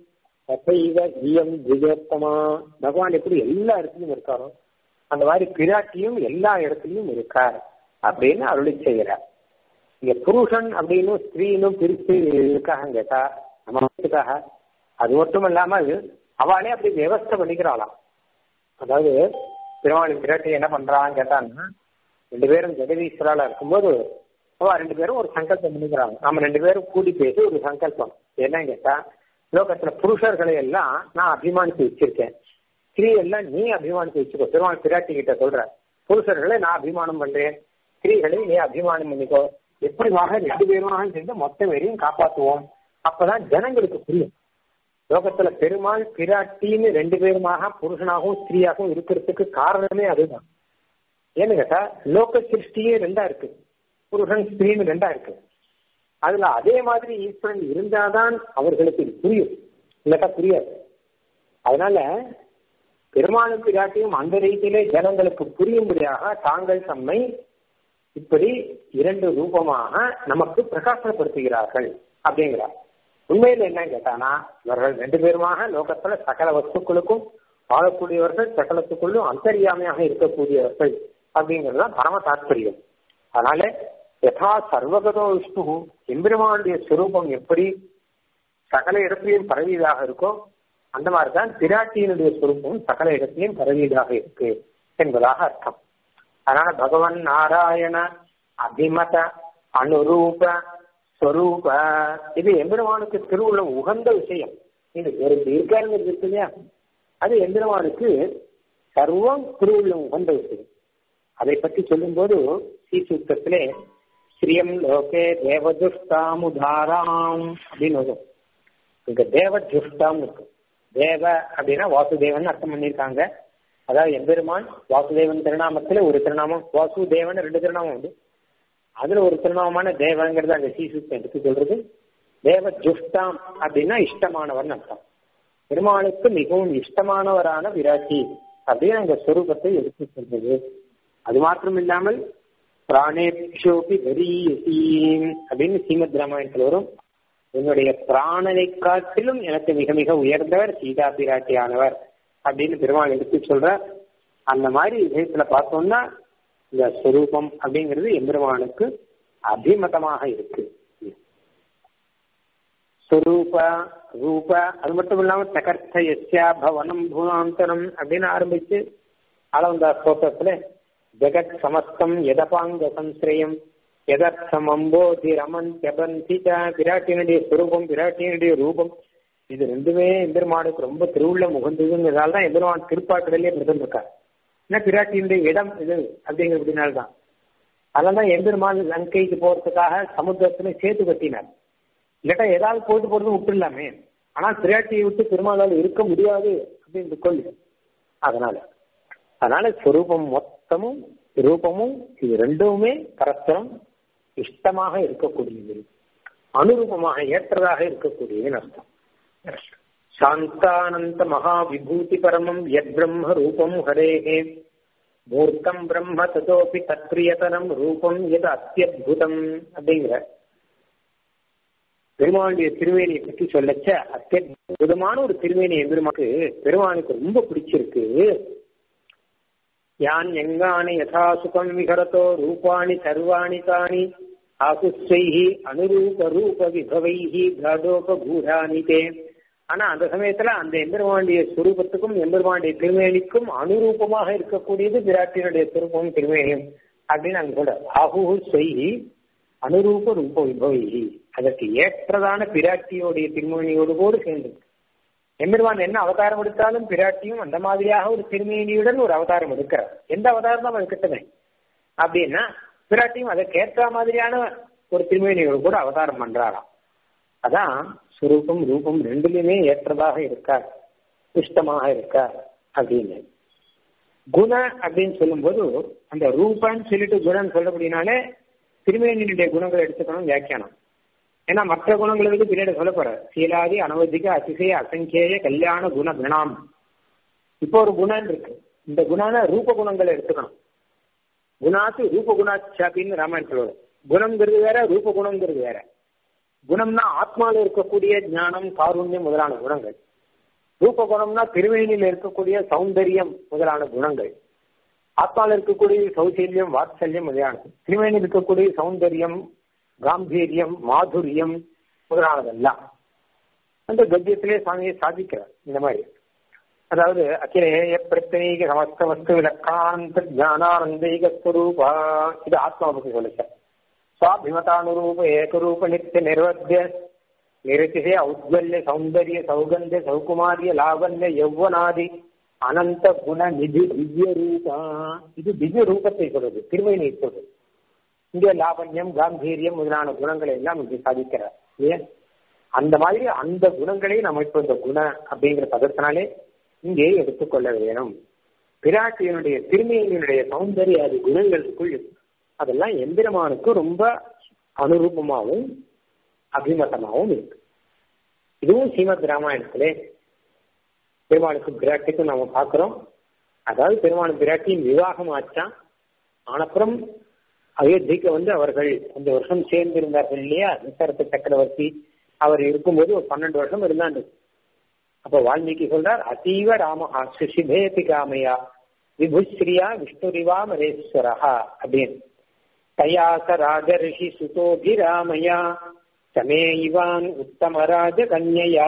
தசைவ ஜீயம் திவ்யோத்தமா பகவான் எப்படி எல்லா இடத்துலயும் இருக்காரோ அந்த மாதிரி பிராட்டியும் எல்லா இடத்துலயும் இருக்கார் அப்படின்னு அருளி செய்கிறார் இங்க புருஷன் அப்படின்னு ஸ்திரீனும் பிரித்து இருக்காங்க கேட்டா நமக்காக அது மட்டும் இல்லாமல் அவளே அப்படி வியவஸ்தை பண்ணிக்கிறாளாம் அதாவது திருவாளி பிராட்டி என்ன பண்றான்னு கேட்டாங்கன்னா ரெண்டு பேரும் ஜெகதீஸ்வரால இருக்கும்போது அவ ரெண்டு பேரும் ஒரு சங்கல்பம் பண்ணிக்கிறாங்க நம்ம ரெண்டு பேரும் கூடி பேசி ஒரு சங்கல்பம் என்னன்னு கேட்டா லோகத்துல புருஷர்களை எல்லாம் நான் அபிமானித்து வச்சிருக்கேன் ஸ்திரீ எல்லாம் நீ அபிமானித்து வச்சுக்கோ திருவாள் பிராட்டி கிட்ட சொல்ற புருஷர்களை நான் அபிமானம் பண்றேன் ஸ்திரீகளை நீ அபிமானம் பண்ணிக்கோ எப்படிமாக ரெண்டு பேருமாக சேர்ந்து மொத்த பேரையும் காப்பாற்றுவோம் அப்பதான் ஜனங்களுக்கு புரியும் லோகத்துல பெருமாள் பிராட்டின்னு ரெண்டு பேருமாக புருஷனாகவும் ஸ்திரீயாகவும் இருக்கிறதுக்கு காரணமே அதுதான் ஏன்னு கேட்டா லோக சிருஷ்டியே ரெண்டா இருக்கு புருஷன் ஸ்திரீன்னு ரெண்டா இருக்கு அதுல அதே மாதிரி ஈஸ்வரன் இருந்தாதான் அவர்களுக்கு புரியும் இல்லட்டா புரியாது அதனால பெருமாளும் பிராட்டியும் அந்த ரீதியிலே ஜனங்களுக்கு புரியும்படியாக தாங்கள் தம்மை இப்படி இரண்டு ரூபமாக நமக்கு பிரகாசப்படுத்துகிறார்கள் அப்படிங்கிறார் உண்மையில் என்ன கேட்டானா இவர்கள் ரெண்டு பேருமாக லோகத்துல சகல வஸ்துக்களுக்கும் வாழக்கூடியவர்கள் சகலத்துக்குள்ளும் அந்தரியாமையாக இருக்கக்கூடியவர்கள் அப்படிங்கிறதுதான் பரம தாற்பயம் அதனால யதா சர்வகதோ விஷ்ணு எம்பெருமானுடைய சுரூபம் எப்படி சகல இடத்திலையும் பரவியதாக இருக்கோ அந்த மாதிரிதான் பிராட்டியினுடைய சுரூபம் சகல இடத்திலையும் பரவியதாக இருக்கு என்பதாக அர்த்தம் அதனால பகவான் நாராயண அபிமத அனுரூப ஸ்வரூப இது எம்பெருமானுக்கு திருவுள்ள உகந்த விஷயம் இது ஒரு இருக்காருங்கிறது இருக்கு இல்லையா அது எம்பெருமானுக்கு சர்வம் திருவுள்ள உகந்த விஷயம் அதை பற்றி சொல்லும்போது ஸ்ரீசூத்தத்திலே ஸ்ரீயம் லோகே தேவதுஷ்டாமுதாராம் அப்படின்னு வரும் இங்க தேவஜுஷ்டாம் இருக்கு தேவ அப்படின்னா வாசுதேவன் அர்த்தம் பண்ணியிருக்காங்க அதாவது எம்பெருமான் வாசுதேவன் திருநாமத்துல ஒரு திருநாமம் வாசுதேவன் ரெண்டு திருநாமம் உண்டு அதுல ஒரு திருநாமமான தேவங்கிறது அந்த சீசுத்தம் எடுத்து சொல்றது தேவ ஜுஷ்டாம் அப்படின்னா இஷ்டமானவன் அர்த்தம் பெருமானுக்கு மிகவும் இஷ்டமானவரான விராட்டி அப்படின்னு அந்த ஸ்வரூபத்தை எடுத்து சொல்றது அது மாத்திரம் இல்லாமல் பிராணேபிஷோபி வெரியசீம் அப்படின்னு ஸ்ரீமத் ராமாயணத்தில் வரும் என்னுடைய பிராணனை காட்டிலும் எனக்கு மிக மிக உயர்ந்தவர் சீதா பிராட்டியானவர் அப்படின்னு பெருமாள் எடுத்து சொல்ற அந்த மாதிரி விஷயத்துல பார்த்தோம்னா இந்த ஸ்வரூபம் அப்படிங்கிறது எம்பெருமானுக்கு அபிமதமாக இருக்கு ஸ்வரூப ரூப அது மட்டும் இல்லாம சகர்த்த எஸ்யா பவனம் பூனாந்தரம் அப்படின்னு ஆரம்பிச்சு அளவந்தா ஸ்தோத்திரத்துல ஜெகத் சமஸ்தம் எதபாங்க சம்சிரயம் எதர்த்தம் அம்போதி ரமன் ஜபந்திக பிராட்டியனுடைய ஸ்வரூபம் பிராட்டியனுடைய ரூபம் இது ரெண்டுமே எம்பெருமானுக்கு ரொம்ப திருவுள்ள முகந்ததுங்கிறதால தான் எம்பெருமான் திருப்பாட்டுதலே இருக்கார் ஏன்னா பிராட்டியினுடைய இடம் இது அப்படிங்கிறதுனால்தான் அதனால தான் எம்பெருமான் லங்கைக்கு போறதுக்காக சமுத்திரத்துல சேத்து கட்டினார் இல்லாட்டா ஏதாவது போட்டு போறது விட்டுலாமே ஆனா பிராட்டியை விட்டு பெருமாளால் இருக்க முடியாது அப்படின்னு கொள்ளு அதனால அதனால ஸ்வரூபம் மொத்தமும் ரூபமும் இது ரெண்டுமே பரஸ்பரம் இஷ்டமாக இருக்கக்கூடியது அனுரூபமாக ஏற்றதாக இருக்கக்கூடியதுன்னு அர்த்தம் சாந்தானந்த மகா விபூதி பரமம் எத் பிரம்ம ரூபம் ஹரேகே மூர்த்தம் பிரம்ம ததோபி தத்ரியதனம் ரூபம் எது அத்தியுதம் அப்படிங்கிற பெருமானுடைய திருவேணியை பற்றி சொல்லச்ச அத்தியுதமான ஒரு திருவேணி எம்பெருமானுக்கு பெருமானுக்கு ரொம்ப பிடிச்சிருக்கு யான் எங்கானி யதா சுகம் விகரதோ ரூபாணி சர்வாணி தானி ஆகுஸ்வைஹி அனுரூப ரூப விபவைஹி காதோபூராணி தே ஆனா அந்த சமயத்துல அந்த எம்பெருமாண்டிய சுரூபத்துக்கும் எம்பெருமாண்டிய திருமேனிக்கும் அனுரூபமாக இருக்கக்கூடியது விராட்டினுடைய சுரூபம் திருமேனியும் அப்படின்னு அங்க சொல்ற ஆஹு ஸ்வைஹி அனுரூப ரூப விபவைஹி அதற்கு ஏற்றதான பிராட்டியோடைய திருமேனியோடு கூட சேர்ந்து எம்பெருமான் என்ன அவதாரம் எடுத்தாலும் பிராட்டியும் அந்த மாதிரியாக ஒரு திருமேனியுடன் ஒரு அவதாரம் எடுக்கிறார் எந்த அவதாரம் தான் எடுக்கட்டுமே அப்படின்னா பிராட்டியும் அதற்கு ஏற்ற மாதிரியான ஒரு திருமேனியோடு கூட அவதாரம் பண்றாராம் அதான் சுரூபம் ரூபம் ரெண்டுலயுமே ஏற்றதாக இருக்கார் இஷ்டமாக இருக்கார் அப்படின்னு குண அப்படின்னு சொல்லும்போது அந்த ரூபன்னு சொல்லிட்டு குணம் சொல்லப்படினாலே திருமேனியுடைய குணங்களை எடுத்துக்கணும் வியாக்கியானம் ஏன்னா மற்ற குணங்களுக்கு பின்னாடி சொல்ல போற சீலாதி அனவதிக அதிசய அசங்கேய கல்யாண குண குணாம் இப்போ ஒரு குணம் இருக்கு இந்த குணான ரூப குணங்களை எடுத்துக்கணும் குணாத்து ரூப குணாச்சாப்பின்னு ராமாயணம் சொல்லுவார் குணம்ங்கிறது வேற ரூப குணம்ங்கிறது வேற குணம்னா ஆத்மாவில் இருக்கக்கூடிய ஞானம் காருண்யம் முதலான குணங்கள் ரூப குணம்னா திருவேணியில் இருக்கக்கூடிய சௌந்தரியம் முதலான குணங்கள் ஆத்மாவில் இருக்கக்கூடிய சௌசல்யம் வாத்சல்யம் முதலானது திருவேணியில் இருக்கக்கூடிய சௌந்தரியம் காம்பீரியம் மாதுரியம் முதலானதெல்லாம் அந்த கத்தியத்திலே சுவாமியை சாதிக்கிறார் இந்த மாதிரி அதாவது அகிலேய பிரத்யேக சமஸ்த வஸ்து விலக்காந்த ஜானானந்தைக ஸ்வரூபா இது ஆத்மா பத்தி சொல்லிச்ச சுவாபிமதானுரூப ஏகரூப நித்திய நிர்வத்திய நிறுத்திசே ஔத்வல்ய சௌந்தரிய சௌகந்திய சௌகுமாரிய லாவண்ய யௌவனாதி அனந்த குண நிதி திவ்ய ரூபா இது திவ்ய ரூபத்தை சொல்றது திருமையினை சொல்றது இங்கே லாவண்யம் காம்பீரியம் முதலான குணங்களை எல்லாம் இங்கே சாதிக்கிறார் ஏன் அந்த மாதிரி அந்த குணங்களை நம்ம இப்ப இந்த குண அப்படிங்கிற பதத்தினாலே இங்கே எடுத்துக்கொள்ள வேணும் பிராட்டியனுடைய திருமையினுடைய சௌந்தரிய அது குணங்களுக்குள் அதெல்லாம் எந்திரமானுக்கு ரொம்ப அனுரூபமாகவும் அபிமதமாகவும் இருக்கு இதுவும் ஸ்ரீமத் ராமாயணத்திலே பெருமாளுக்கும் பிராட்டிக்கும் நம்ம பார்க்கிறோம் அதாவது பெருமாளும் பிராட்டியும் விவாகம் ஆச்சான் ஆனப்புறம் அயோத்திக்கு வந்து அவர்கள் அந்த வருஷம் சேர்ந்திருந்தார்கள் இல்லையா தசரத சக்கரவர்த்தி அவர் இருக்கும்போது ஒரு பன்னெண்டு வருஷம் இருந்தாண்டு அப்ப வால்மீகி சொல்றார் அதீவ ராமஹா சுஷிபேதி காமையா விபுஸ்ரீயா விஷ்ணுரிவா மரேஸ்வரஹா அப்படின்னு தயாச ராஜரிஷி சுதோபிராமயா சமே இவான் உத்தமராஜ கன்யயா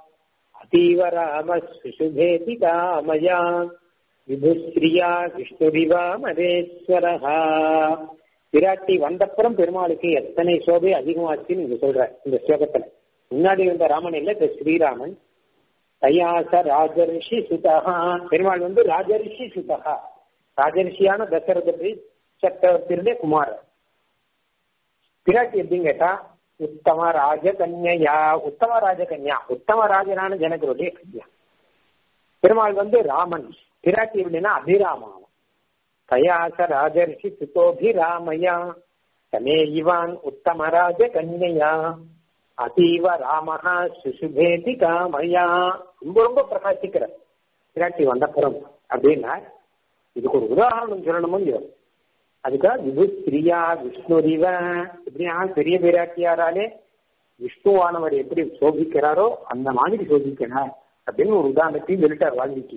அதீவ ராம சுஷுபேதி காமயா விபுஸ்ரீயா விஷ்ணுரிவா மரேஸ்வரஹா விராட்டி வந்தப்புறம் பெருமாளுக்கு எத்தனை சோபை அதிகமாச்சுன்னு நீங்க சொல்ற இந்த ஸ்லோகத்துல முன்னாடி இருந்த ராமன் இல்ல இந்த ஸ்ரீராமன் தையாச ராஜரிஷி சுதகா பெருமாள் வந்து ராஜரிஷி சுதகா ராஜரிஷியான தசரதி சக்கரவர்த்தியுடைய குமாரர் பிராட்டி எப்படின்னு கேட்டா உத்தம ராஜகன்யா உத்தம ராஜகன்யா உத்தம ராஜனான ஜனகருடைய கன்யா பெருமாள் வந்து ராமன் பிராட்டி எப்படின்னா அபிராமாவும் தயாச ராஜரிஷி சுதோபிராமயா சமே இவான் உத்தமராஜ கன்யா அதீவ ராமஹா சுசுபேதி காமயா ரொம்ப ரொம்ப பிரகாசிக்கிற பிராட்டி வந்தப்புறம் அப்படின்னா இதுக்கு ஒரு உதாரணம் சொல்லணுமோ இல்லையோ அதுக்காக விபு பிரியா விஷ்ணுரிவ இப்படியா பெரிய பிராட்டியாராலே விஷ்ணுவானவர் எப்படி சோபிக்கிறாரோ அந்த மாதிரி சோபிக்கிறார் அப்படின்னு ஒரு உதாரணத்தையும் சொல்லிட்டார் வால்மீகி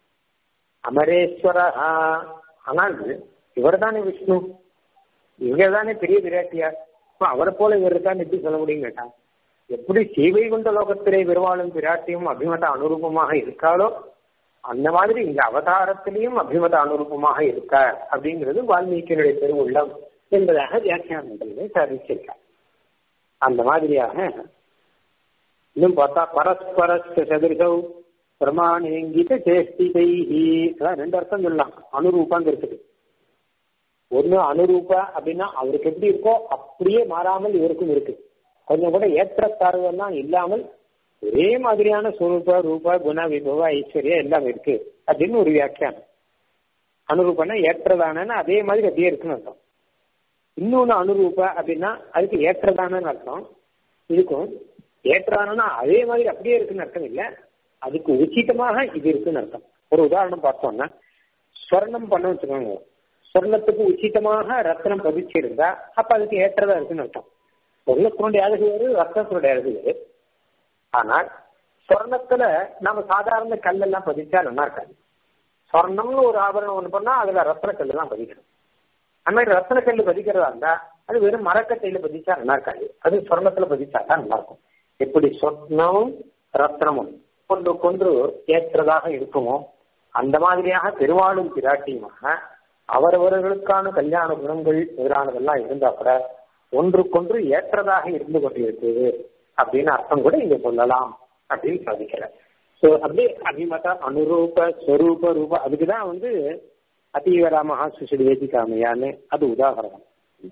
அமரேஸ்வரா ஆனால் இவர் தானே விஷ்ணு இவர் தானே பெரிய பிராட்டியார் அவரை போல இவர் தான் எப்படி சொல்ல முடியும் கேட்டா எப்படி சீவை கொண்ட லோகத்திலே பெருமாளும் பிராட்டியும் அபிமத அனுரூபமாக இருக்காளோ அந்த மாதிரி இந்த அவதாரத்திலையும் அபிமத அனுரூபமாக இருக்கார் அப்படிங்கிறது வால்மீகியினுடைய பெருவுள்ளம் என்பதாக வியாக்கியானங்களிலே சாதிச்சிருக்கார் அந்த மாதிரியாக இன்னும் பார்த்தா பரஸ்பர சதுர்கௌ பிரமாணேங்கித சேஷ்டிதை ரெண்டு அர்த்தம் சொல்லலாம் அனுரூபாங்கிறதுக்கு ஒண்ணு அனுரூபா அப்படின்னா அவருக்கு எப்படி இருக்கோ அப்படியே மாறாமல் இவருக்கும் இருக்கு கொஞ்சம் கூட ஏற்றத்தாழ்வெல்லாம் இல்லாமல் ஒரே மாதிரியான சுரூப ரூப குண விபவ ஐஸ்வர்யா எல்லாம் இருக்கு அப்படின்னு ஒரு வியாக்கியானம் அனுரூபனா ஏற்றதானு அதே மாதிரி அப்படியே இருக்குன்னு அர்த்தம் இன்னொன்னு அனுரூப அப்படின்னா அதுக்கு ஏற்றதானு அர்த்தம் இதுக்கும் ஏற்றதானா அதே மாதிரி அப்படியே இருக்குன்னு அர்த்தம் இல்லை அதுக்கு உச்சிதமாக இது இருக்குன்னு அர்த்தம் ஒரு உதாரணம் பார்த்தோம்னா ஸ்வர்ணம் பண்ண வச்சுக்கோங்க சொர்ணத்துக்கு உச்சிதமாக ரத்னம் பதிச்சிருந்தா அப்ப அதுக்கு ஏற்றதா இருக்குன்னு அர்த்தம் சொர்ணத்தினுடைய அழகு வேறு ரத்னத்தினுடைய அழகு வேறு ஆனால் சொர்ணத்துல நம்ம சாதாரண கல்லெல்லாம் பதிச்சா நல்லா இருக்காது சொர்ணம்னு ஒரு ஆபரணம் ஒண்ணு பண்ணா அதுல ரத்னக்கல்லு தான் பதிக்கணும் அந்த மாதிரி ரத்னக்கல்லு பதிக்கிறதா இருந்தா அது வெறும் மரக்கட்டையில பதிச்சா நல்லா இருக்காது அது சொர்ணத்துல பதிச்சா தான் நல்லா இருக்கும் எப்படி சொர்ணமும் ரத்னமும் கொண்டு கொண்டு ஏற்றதாக இருக்குமோ அந்த மாதிரியாக பெருமாளும் பிராட்டியுமாக அவரவர்களுக்கான கல்யாண குணங்கள் எதிரானதெல்லாம் இருந்தா கூட ஒன்றுக்கொன்று ஏற்றதாக இருந்து கொண்டிருக்கிறது அப்படின்னு அர்த்தம் கூட இங்க சொல்லலாம் அப்படின்னு சாதிக்கிறேன் ஸோ அப்படியே அபிமத அனுரூப ஸ்வரூப ரூப அதுக்குதான் வந்து அதீவராமஹா சுஷிடி வேதிகாமையான்னு அது உதாகரணம்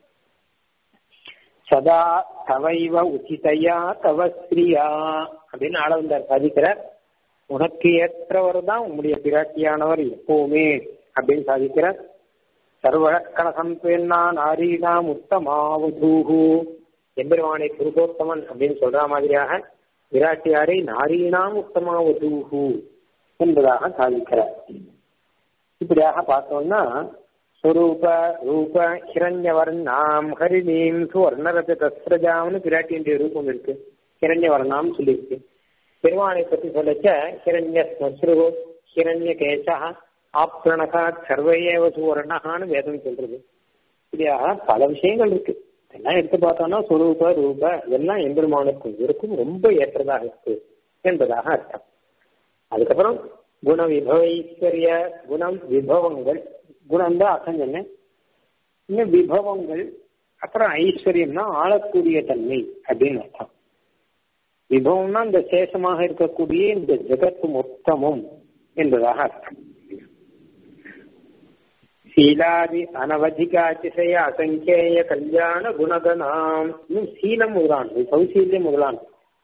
சதா தவைவ உச்சிதையா தவ ஸ்ரீயா அப்படின்னு ஆள வந்தார் சாதிக்கிறார் உனக்கு ஏற்றவர் தான் உங்களுடைய பிராட்டியானவர் எப்பவுமே அப்படின்னு சாதிக்கிறார் சர்வழக்கணசம் பெண்ணா நாரீனாம் உத்தமாவதூகு எம்பெருமானை புருஷோத்தமன் அப்படின்னு சொல்ற மாதிரியாக விராட்டியாரை நாரீனாம் உத்தமாவதூகு என்பதாக சாதிக்கிறார் இப்படியாக பார்த்தோம்னா ஸ்வரூப ரூப ஹிரண்யவர்ணாம் ஹரிணீம் சுவர்ணரத தஸ்ரஜாம்னு பிராட்டியுடைய ரூபம் இருக்கு ஹிரண்யவர்ணாம் சொல்லியிருக்கு பெருமானை பற்றி சொல்லச்ச ஹிரண்ய ஸ்மஸ்ரு ஹிரண்ய கேசா ஆப்ரணகா சர்வையேவ சுவர்ணகான்னு வேதம் சொல்றது இப்படியாக பல விஷயங்கள் இருக்கு எல்லாம் எடுத்து பார்த்தோம்னா சுரூப ரூப இதெல்லாம் எம்பெருமானுக்கும் இருக்கும் ரொம்ப ஏற்றதாக இருக்கு என்பதாக அர்த்தம் அதுக்கப்புறம் குண விபவைஸ்வரிய குணம் விபவங்கள் குணம் தான் அர்த்தம் சொன்னேன் இன்னும் விபவங்கள் அப்புறம் ஐஸ்வர்யம்னா ஆளக்கூடிய தன்மை அப்படின்னு அர்த்தம் விபவம்னா இந்த சேஷமாக இருக்கக்கூடிய இந்த ஜெகத்து மொத்தமும் என்பதாக அர்த்தம் சீலாதி அனவதிகாதிசய அசங்கேய கல்யாண குணகனாம் இன்னும் சீலம் முதலானது சௌசீல்யம் முதலானது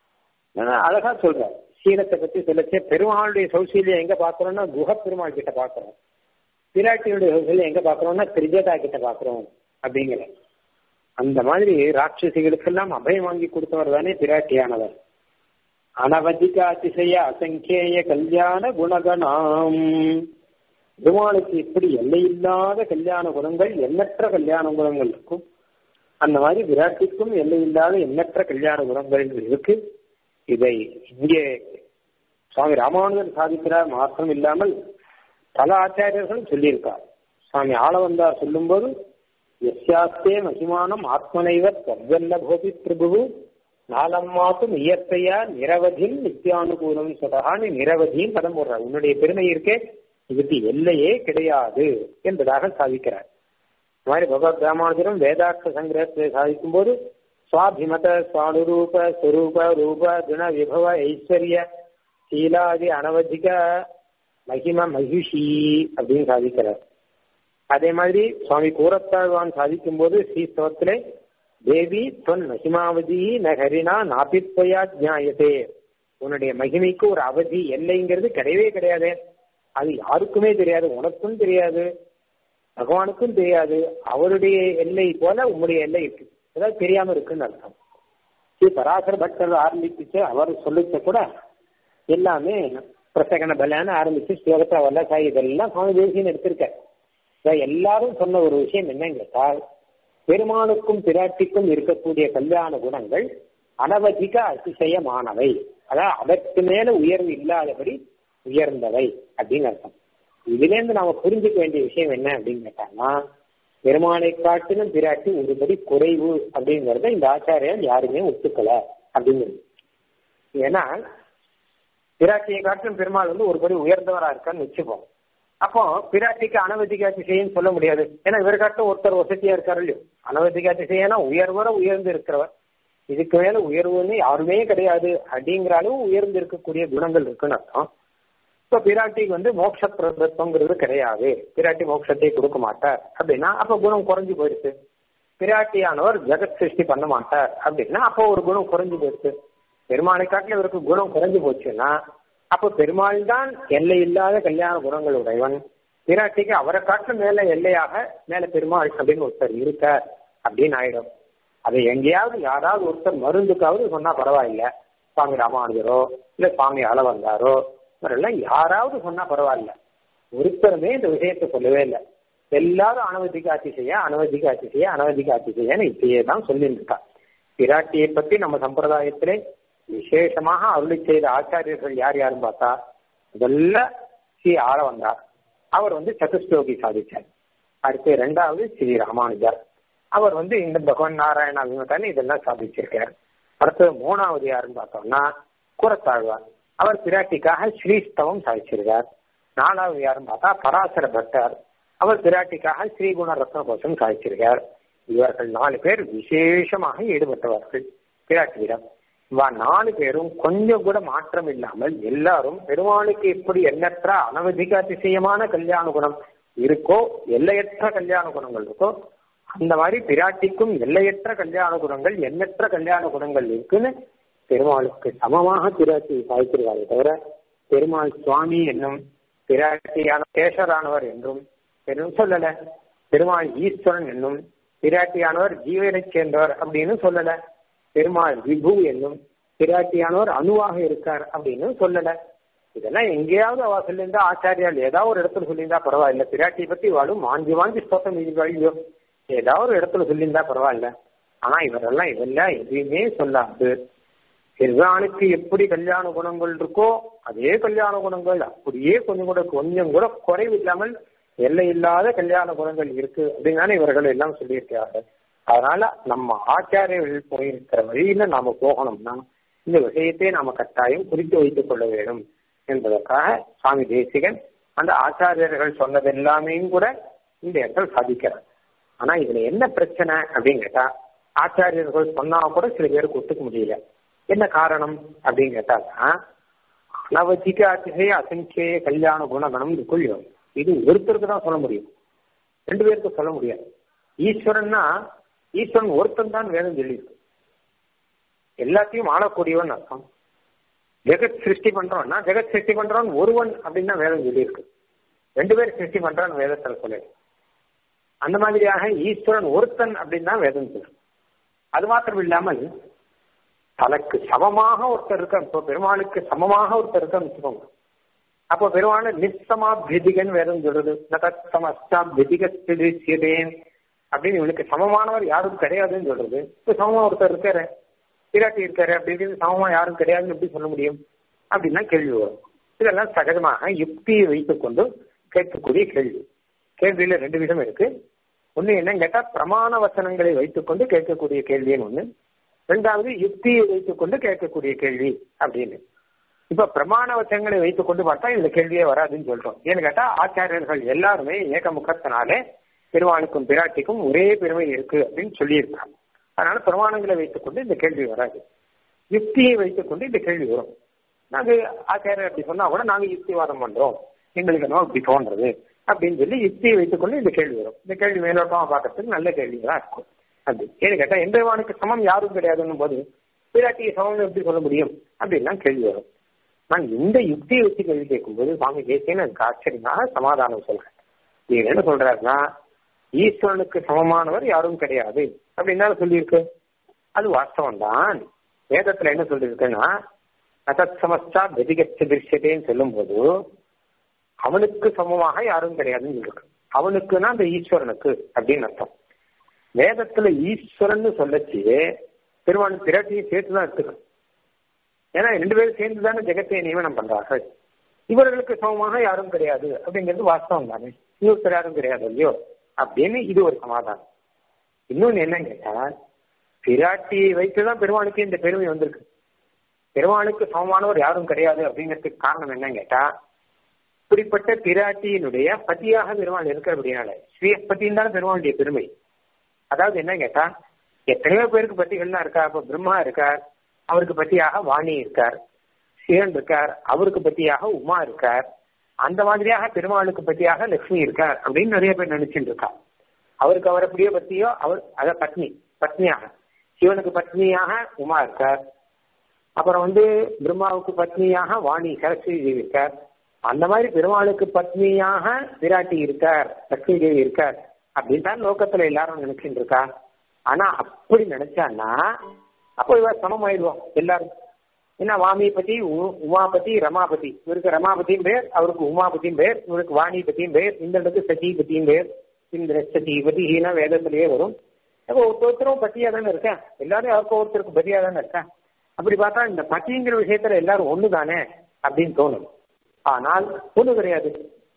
அழகா சொல்ற சீலத்தை பத்தி சொல்லச்சே பெருமாளுடைய சௌசீல்யம் எங்க பாக்குறோம்னா குஹ பெருமாள் கிட்ட பாக்குறோம் பிராட்டியுடைய சௌசீல்யம் எங்க பாக்குறோம்னா திரிஜதா கிட்ட பாக்குறோம் அப்படிங்கிற அந்த மாதிரி ராட்சசிகளுக்கெல்லாம் அபயம் வாங்கி கொடுத்தவர் தானே பிராட்டியானவர் அனவதிக அதிசய அசங்கேய கல்யாண குணகனாம் பெருமாளுக்கு எப்படி எல்லையில்லாத கல்யாண குணங்கள் எண்ணற்ற கல்யாண குணங்கள் இருக்கும் அந்த மாதிரி விராட்டிக்கும் எல்லையில்லாத எண்ணற்ற கல்யாண குணங்கள் இருக்கு இதை இங்கே சுவாமி ராமானுஜர் சாதிக்கிறார் மாத்திரம் இல்லாமல் பல ஆச்சாரியர்களும் சொல்லியிருக்கார் சுவாமி ஆளவந்தார் சொல்லும்போது எஸ்யாஸ்தே மகிமானம் ஆத்மனைவ தர்வல்லபோபி பிரபு நாலம் மாத்தும் இயற்கையா நிரவதில் நித்தியானுகூலம் சொதகான்னு நிரவதியும் பதம் போடுறார் உன்னுடைய பெருமை இருக்கே இதுக்கு எல்லையே கிடையாது என்பதாக சாதிக்கிறார் இந்த மாதிரி பகவத் ராமானுஜரும் வேதார்த்த சங்கிரகத்தை சாதிக்கும் போது சுவாபிமத சுவானுரூப ஸ்வரூப ரூப குண விபவ ஐஸ்வர்ய சீலாதி அனவதிக மகிம மகிஷி அப்படின்னு சாதிக்கிறார் அதே மாதிரி சுவாமி கூரத்தாழ்வான் சாதிக்கும் போது ஸ்ரீஸ்தவத்திலே தேவி தொன் மகிமாவதி நகரினா நாபித்வயா ஜாயதே உன்னுடைய மகிமைக்கு ஒரு அவதி எல்லைங்கிறது கிடையவே கிடையாது அது யாருக்குமே தெரியாது உனக்கும் தெரியாது பகவானுக்கும் தெரியாது அவருடைய எல்லை போல உங்களுடைய எல்லை இருக்கு ஏதாவது தெரியாம இருக்குன்னு அர்த்தம் ஸ்ரீ பராசர பக்தர் ஆரம்பிச்சு அவர் சொல்லிச்ச கூட எல்லாமே பிரசகன பலான்னு ஆரம்பிச்சு ஸ்லோகத்தை வல்லசாயி இதெல்லாம் சுவாமி தேசியன் எடுத்திருக்க எல்லாரும் சொன்ன ஒரு விஷயம் என்னன்னு கேட்டால் பெருமானுக்கும் பிராட்டிக்கும் இருக்கக்கூடிய கல்யாண குணங்கள் அனவதிக அதிசயமானவை அதாவது அதற்கு மேல உயர்வு இல்லாதபடி உயர்ந்தவை அப்படின்னு அர்த்தம் இதுலேருந்து நாம புரிஞ்சுக்க வேண்டிய விஷயம் என்ன அப்படின்னு கேட்டாங்கன்னா பெருமானை காட்டிலும் பிராட்டி ஒருபடி குறைவு அப்படிங்கறத இந்த ஆச்சாரியர் யாருமே ஒத்துக்கல அப்படிங்கிறது ஏன்னா பிராட்டியை காட்டிலும் பெருமாள் வந்து ஒருபடி உயர்ந்தவரா இருக்கான்னு வச்சுப்போம் அப்போ பிராட்டிக்கு அனவதிகாட்சி செய்யன்னு சொல்ல முடியாது ஏன்னா இவர் காட்டும் ஒருத்தர் வசதியா இருக்காரு இல்லையோ அனவதிகாட்சி செய்யனா உயர்வர உயர்ந்து இருக்கிறவர் இதுக்கு மேல உயர்வுன்னு யாருமே கிடையாது அப்படிங்கிற அளவு உயர்ந்து இருக்கக்கூடிய குணங்கள் இருக்குன்னு அர்த்தம் இப்ப பிராட்டிக்கு வந்து மோட்ச பிரதத்துவங்கிறது கிடையாது பிராட்டி மோட்சத்தை கொடுக்க மாட்டார் அப்படின்னா அப்ப குணம் குறைஞ்சு போயிடுச்சு பிராட்டியானவர் ஜெகத் சிருஷ்டி பண்ண மாட்டார் அப்படின்னா அப்போ ஒரு குணம் குறைஞ்சு போயிடுச்சு பெருமாளை காட்டில இவருக்கு குணம் குறைஞ்சு போச்சுன்னா அப்ப பெருமாள் தான் எல்லை இல்லாத கல்யாண குணங்கள் உடையவன் பிராட்டிக்கு அவரை காட்டில மேல எல்லையாக மேல பெருமாள் அப்படின்னு ஒருத்தர் இருக்க அப்படின்னு ஆயிடும் அதை எங்கேயாவது யாராவது ஒருத்தர் மருந்துக்காவது சொன்னா பரவாயில்ல சுவாமி ராமானுஜரோ இல்ல சுவாமி அளவந்தாரோ இவரெல்லாம் யாராவது சொன்னா பரவாயில்ல ஒருத்தருமே இந்த விஷயத்தை சொல்லவே இல்லை எல்லாரும் அனவதிக அதிசய அனவதிக அதிசய அனவதிக அதிசயன்னு இப்பயே தான் சொல்லிட்டு இருக்கா பிராட்டியை பத்தி நம்ம சம்பிரதாயத்திலே விசேஷமாக அருளி செய்த ஆச்சாரியர்கள் யார் யாரும் பார்த்தா முதல்ல ஸ்ரீ ஆள வந்தார் அவர் வந்து சதுஸ்லோகி சாதிச்சார் அடுத்து ரெண்டாவது ஸ்ரீ ராமானுஜர் அவர் வந்து இந்த பகவான் நாராயண அபிமதானே இதெல்லாம் சாதிச்சிருக்கார் அடுத்து மூணாவது யாருன்னு பார்த்தோம்னா கூறத்தாழ்வார் அவர் பிராட்டிக்காக ஸ்ரீஸ்தவம் சாதிச்சிருக்கார் நாலாவது யாருன்னு பார்த்தா பராசர பக்தர் அவர் பிராட்டிக்காக ஸ்ரீகுண ரத்ன கோஷம் சாதிச்சிருக்கார் இவர்கள் நாலு பேர் விசேஷமாக ஈடுபட்டவர்கள் பிராட்டியிடம் இவா நாலு பேரும் கொஞ்சம் கூட மாற்றம் இல்லாமல் எல்லாரும் பெருமாளுக்கு எப்படி எண்ணற்ற அனவதிக அதிசயமான கல்யாண குணம் இருக்கோ எல்லையற்ற கல்யாண குணங்கள் இருக்கோ அந்த மாதிரி பிராட்டிக்கும் எல்லையற்ற கல்யாண குணங்கள் எண்ணற்ற கல்யாண குணங்கள் இருக்குன்னு பெருமாளுக்கு சமமாக பிராட்டி சாய்த்திருக்காரே தவிர பெருமாள் சுவாமி என்னும் பிராட்டியான கேசரானவர் என்றும் பெரும் சொல்லல பெருமாள் ஈஸ்வரன் என்னும் பிராட்டியானவர் ஜீவனை சேர்ந்தவர் அப்படின்னு சொல்லல பெருமாள் விபு என்னும் பிராட்டியானவர் அணுவாக இருக்கார் அப்படின்னு சொல்லல இதெல்லாம் எங்கேயாவது அவ சொல்லியிருந்தா ஆச்சாரியால் ஏதாவது ஒரு இடத்துல சொல்லியிருந்தா பரவாயில்ல பிராட்டியை பத்தி வாழும் வாங்கி வாங்கி ஸ்தோத்தம் எழுதியோ ஏதாவது ஒரு இடத்துல சொல்லியிருந்தா பரவாயில்ல ஆனா இவரெல்லாம் இதெல்லாம் எதுவுமே சொல்லாது பெருமானுக்கு எப்படி கல்யாண குணங்கள் இருக்கோ அதே கல்யாண குணங்கள் அப்படியே கொஞ்சம் கூட கொஞ்சம் கூட குறைவு இல்லாமல் எல்லை இல்லாத கல்யாண குணங்கள் இருக்கு அப்படின்னு இவர்கள் எல்லாம் சொல்லியிருக்கிறார்கள் அதனால நம்ம ஆச்சாரியர்கள் போயிருக்கிற வழியில நாம போகணும்னா இந்த விஷயத்தை நாம கட்டாயம் குறித்து வைத்துக் கொள்ள வேண்டும் என்பதற்காக சுவாமி தேசிகன் அந்த ஆச்சாரியர்கள் சொன்னது எல்லாமே கூட இந்த இடத்துல சாதிக்கிறார் ஆனா இதுல என்ன பிரச்சனை அப்படின்னு கேட்டா ஆச்சாரியர்கள் சொன்னா கூட சில பேருக்கு ஒத்துக்க முடியல என்ன காரணம் அப்படின்னு கேட்டாக்கா அனவதிக அதிசய அசங்கிய கல்யாண குணகணம் இதுக்குள்ளும் இது ஒருத்தருக்கு தான் சொல்ல முடியும் ரெண்டு பேருக்கு சொல்ல முடியாது ஈஸ்வரன்னா ஈஸ்வரன் ஒருத்தன் தான் வேதம் சொல்லியிருக்கு எல்லாத்தையும் ஆளக்கூடியவன் அர்த்தம் ஜெகத் சிருஷ்டி பண்றோம்னா ஜெகத் சிருஷ்டி பண்றவன் ஒருவன் அப்படின்னு தான் வேதம் சொல்லியிருக்கு ரெண்டு பேர் சிருஷ்டி பண்றான் வேதத்தில் சொல்லு அந்த மாதிரியாக ஈஸ்வரன் ஒருத்தன் அப்படின்னு தான் வேதம் சொல்லு அது மாத்திரம் இல்லாமல் தனக்கு சமமாக ஒருத்தர் இருக்க இப்போ பெருமாளுக்கு சமமாக ஒருத்தர் இருக்கான்னு வச்சுக்கோங்க அப்போ பெருமாள் நிச்சமாபியதிகன் வேதம் சொல்றது நகத்தமஸ்தாபியதிகேன் அப்படின்னு இவனுக்கு சமமானவர் யாரும் கிடையாதுன்னு சொல்றது இப்ப சமமா ஒருத்தர் இருக்காரு பிராட்டி இருக்காரு அப்படின்னு சமமா யாரும் கிடையாதுன்னு எப்படி சொல்ல முடியும் அப்படின்னா கேள்வி வரும் இதெல்லாம் சகஜமாக யுக்தியை வைத்துக் கொண்டு கேட்கக்கூடிய கேள்வி கேள்வியில ரெண்டு விதம் இருக்கு ஒண்ணு என்னன்னு கேட்டா பிரமாண வசனங்களை வைத்துக்கொண்டு கேட்கக்கூடிய கேள்வின்னு ஒண்ணு ரெண்டாவது யுக்தியை வைத்துக்கொண்டு கேட்கக்கூடிய கேள்வி அப்படின்னு இப்ப பிரமாண வச்சங்களை வைத்துக் கொண்டு பார்த்தா இந்த கேள்வியே வராதுன்னு சொல்றோம் ஏன்னு கேட்டா ஆச்சாரியர்கள் எல்லாருமே ஏகமுகத்தினாலே பெருமாளுக்கும் பிராட்டிக்கும் ஒரே பெருமை இருக்கு அப்படின்னு சொல்லியிருக்காங்க அதனால பிரமாணங்களை வைத்துக்கொண்டு இந்த கேள்வி வராது யுக்தியை வைத்துக்கொண்டு இந்த கேள்வி வரும் நாங்க ஆச்சாரியர் அப்படி சொன்னா கூட நாங்க யுக்திவாதம் பண்றோம் எங்களுக்கு என்ன இப்படி தோன்றது அப்படின்னு சொல்லி யுக்தியை வைத்துக்கொண்டு இந்த கேள்வி வரும் இந்த கேள்வி மேலோட்டமா பார்க்கறதுக்கு நல்ல கேள்விகளா இருக்கும் அப்படி ஏன்னு கேட்டா எம்பெருமானுக்கு சமம் யாரும் கிடையாதுன்னும் போது பிராட்டியை சமம் எப்படி சொல்ல முடியும் அப்படின்னா கேள்வி வரும் நான் இந்த யுக்தியை வச்சு கேள்வி கேட்கும்போது சுவாமி தேசியன்னு எனக்கு ஆச்சரியமாக சமாதானம் சொல்றேன் நீங்க என்ன சொல்றாருன்னா ஈஸ்வரனுக்கு சமமானவர் யாரும் கிடையாது அப்படின்னு சொல்லியிருக்கு அது வாஸ்தவம் தான் வேதத்துல என்ன சொல்லியிருக்குன்னா அசத் சமஸ்தா வெதிகச்ச திருஷ்யத்தேன்னு சொல்லும் போது அவனுக்கு சமமாக யாரும் கிடையாதுன்னு சொல்லிருக்கு அவனுக்குன்னா அந்த ஈஸ்வரனுக்கு அப்படின்னு அர்த்தம் வேதத்துல ஈஸ்வரன் சொல்லச்சு பெருமாள் பிராட்டியை சேர்த்து தான் எடுத்துக்கணும் ஏன்னா ரெண்டு பேரும் சேர்ந்து தானே ஜெகத்தை நியமனம் பண்றார்கள் இவர்களுக்கு சமமாக யாரும் கிடையாது அப்படிங்கிறது வாஸ்தவம் தானே இன்னொருத்தர் யாரும் கிடையாது இல்லையோ அப்படின்னு இது ஒரு சமாதானம் இன்னொன்னு என்னன்னு கேட்டா பிராட்டியை வைத்துதான் பெருமாளுக்கு இந்த பெருமை வந்திருக்கு பெருமாளுக்கு சமமானவர் யாரும் கிடையாது அப்படிங்கிறதுக்கு காரணம் என்னன்னு கேட்டா இப்படிப்பட்ட பிராட்டியினுடைய பத்தியாக பெருமாள் இருக்கிறபடினால ஸ்ரீபத்தின்னு தானே பெருமாளுடைய பெருமை அதாவது என்ன கேட்டா எத்தனையோ பேருக்கு பத்திகள்லாம் இருக்கா இப்ப பிரம்மா இருக்கார் அவருக்கு பத்தியாக வாணி இருக்கார் சிவன் இருக்கார் அவருக்கு பத்தியாக உமா இருக்கார் அந்த மாதிரியாக பெருமாளுக்கு பத்தியாக லட்சுமி இருக்கார் அப்படின்னு நிறைய பேர் நினைச்சுட்டு இருக்கா அவருக்கு அவர் அப்படியே பத்தியோ அவர் அத பத்னி பத்னியாக சிவனுக்கு பத்னியாக உமா இருக்கார் அப்புறம் வந்து பிரம்மாவுக்கு பத்னியாக வாணி சரஸ்வதி தேவி இருக்கார் அந்த மாதிரி பெருமாளுக்கு பத்னியாக விராட்டி இருக்கார் லட்சுமி தேவி இருக்கார் அப்படின்னு தான் லோகத்துல எல்லாரும் நினைச்சுட்டு இருக்கா ஆனா அப்படி நினைச்சான்னா அப்போ இவ சமமாயிடுவோம் எல்லாரும் என்ன வாமி பத்தி உமாபதி ரமாபதி இவருக்கு ரமாபதியும் பேர் அவருக்கு உமாபதியும் பேர் இவருக்கு வாணி பத்தியும் பேர் இந்த இடத்துக்கு சசி பத்தியும் பேர் இந்த சசி பத்தி ஹீனா வேதத்திலேயே வரும் அப்போ ஒருத்தரும் பத்தியா தானே இருக்கேன் எல்லாரும் யாருக்கும் ஒருத்தருக்கு பத்தியா தானே இருக்கேன் அப்படி பார்த்தா இந்த பத்திங்கிற விஷயத்துல எல்லாரும் ஒண்ணு தானே அப்படின்னு தோணும் ஆனால் ஒண்ணு கிடையாது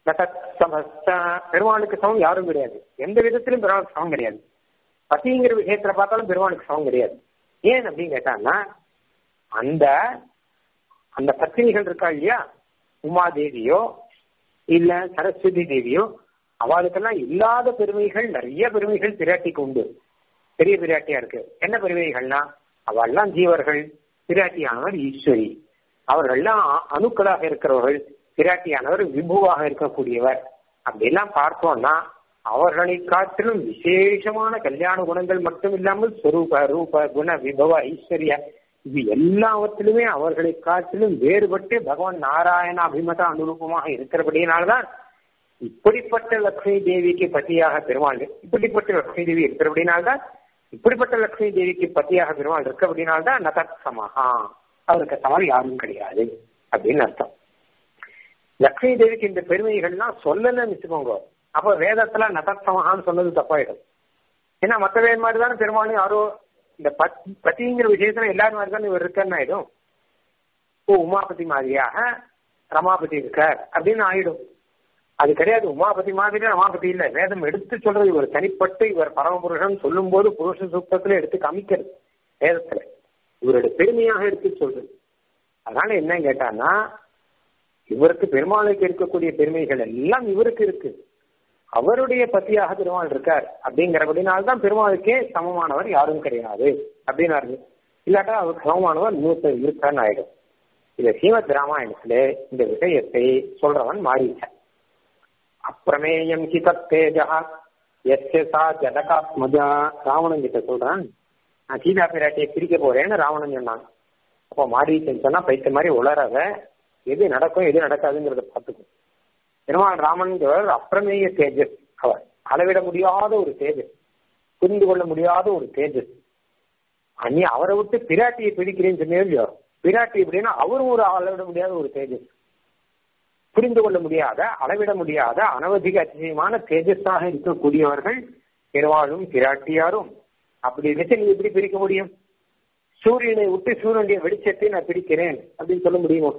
பெருமாளுக்கு சமம் யாரும் கிடையாது எந்த விதத்திலும் பெருமாளுக்கு சமம் கிடையாது பசிங்கிற விஷயத்துல பார்த்தாலும் பெருமாளுக்கு சமம் கிடையாது ஏன் அப்படின்னு கேட்டான்னா அந்த அந்த பத்தினிகள் இருக்கா இல்லையா உமாதேவியோ இல்ல சரஸ்வதி தேவியோ அவளுக்கெல்லாம் இல்லாத பெருமைகள் நிறைய பெருமைகள் பிராட்டிக்கு உண்டு பெரிய பிராட்டியா இருக்கு என்ன பெருமைகள்னா அவெல்லாம் ஜீவர்கள் பிராட்டியானவர் ஈஸ்வரி அவர்கள்லாம் அணுக்களாக இருக்கிறவர்கள் பிராட்டியானவர் விபுவாக இருக்கக்கூடியவர் அப்படிலாம் பார்த்தோம்னா அவர்களை காட்டிலும் விசேஷமான கல்யாண குணங்கள் மட்டும் இல்லாமல் ஸ்வரூப ரூப குண விபவ ஐஸ்வர்ய இது எல்லாவற்றிலுமே அவர்களை காட்டிலும் வேறுபட்டு பகவான் நாராயண அபிமத அனுரூபமாக இருக்கிறபடியினால்தான் இப்படிப்பட்ட லக்ஷ்மி தேவிக்கு பத்தியாக பெருமாள் இப்படிப்பட்ட லக்ஷ்மி தேவி இருக்கிறபடினால்தான் இப்படிப்பட்ட லக்ஷ்மி தேவிக்கு பத்தியாக பெருமாள் இருக்கிறபடினால்தான் நதத் சமஹா அவருக்கு சமம் யாரும் கிடையாது அப்படின்னு அர்த்தம் லக்ஷ்மி தேவிக்கு இந்த பெருமைகள்லாம் சொல்லலன்னு வச்சுக்கோங்க அப்ப வேதத்துல நதத்சமகான்னு சொன்னது தப்பாயிடும் ஏன்னா மற்ற வேறு மாதிரி தானே பெருமாள் யாரோ இந்த பத்திங்கிற விஷயத்துல எல்லாரும் மாதிரி தானே இவர் இருக்கன்னு ஆயிடும் ஓ உமாபதி மாதிரியாக ரமாபதி இருக்கார் அப்படின்னு ஆயிடும் அது கிடையாது உமாபதி மாதிரி ரமாபதி இல்ல வேதம் எடுத்து சொல்றது இவர் தனிப்பட்டு இவர் பரமபுருஷன் சொல்லும் போது புருஷ சூக்தத்துல எடுத்து காமிக்கிறது வேதத்துல இவருடைய பெருமையாக எடுத்து சொல்றது அதனால என்ன கேட்டான்னா இவருக்கு பெருமாளுக்கு இருக்கக்கூடிய பெருமைகள் எல்லாம் இவருக்கு இருக்கு அவருடைய பத்தியாக பெருமாள் இருக்கார் அப்படிங்கிறபடினால்தான் பெருமாளுக்கே சமமானவர் யாரும் கிடையாது அப்படின்னாரு இல்லாட்டா அவருக்கு சமமானவர் இன்னொருத்தர் இருக்கான்னு ஆயிடும் இந்த ஸ்ரீமத் ராமாயணத்துல இந்த விஷயத்தை சொல்றவன் மாறிட்டான் அப்பிரமேயம் ஹி தத்தேஜா எஸ்எஸ்ஆ ஜடகாத்மஜா ராவணன் கிட்ட சொல்றான் நான் சீதா பிராட்டியை பிரிக்க போறேன்னு ராவணன் சொன்னான் அப்போ மாறீச்சன் சொன்னா பைத்த மாதிரி உளராத எது நடக்கும் எது நடக்காதுங்கிறத பார்த்துக்கும் பெருமாள் ராமன்கிறவர் அப்பிரமேய தேஜஸ் அவர் அளவிட முடியாத ஒரு தேஜஸ் புரிந்து கொள்ள முடியாத ஒரு தேஜஸ் அன்னி அவரை விட்டு பிராட்டியை பிடிக்கிறேன்னு சொன்னே இல்லையோ பிராட்டி எப்படின்னா அவரும் ஒரு அளவிட முடியாத ஒரு தேஜஸ் புரிந்து கொள்ள முடியாத அளவிட முடியாத அனவதிக அதிசயமான தேஜஸாக இருக்கக்கூடியவர்கள் பெருவாளும் பிராட்டியாரும் அப்படி இருந்துச்சு நீ எப்படி பிரிக்க முடியும் சூரியனை விட்டு சூரியனுடைய வெளிச்சத்தை நான் பிரிக்கிறேன் அப்படின்னு சொல்ல முடியுமோ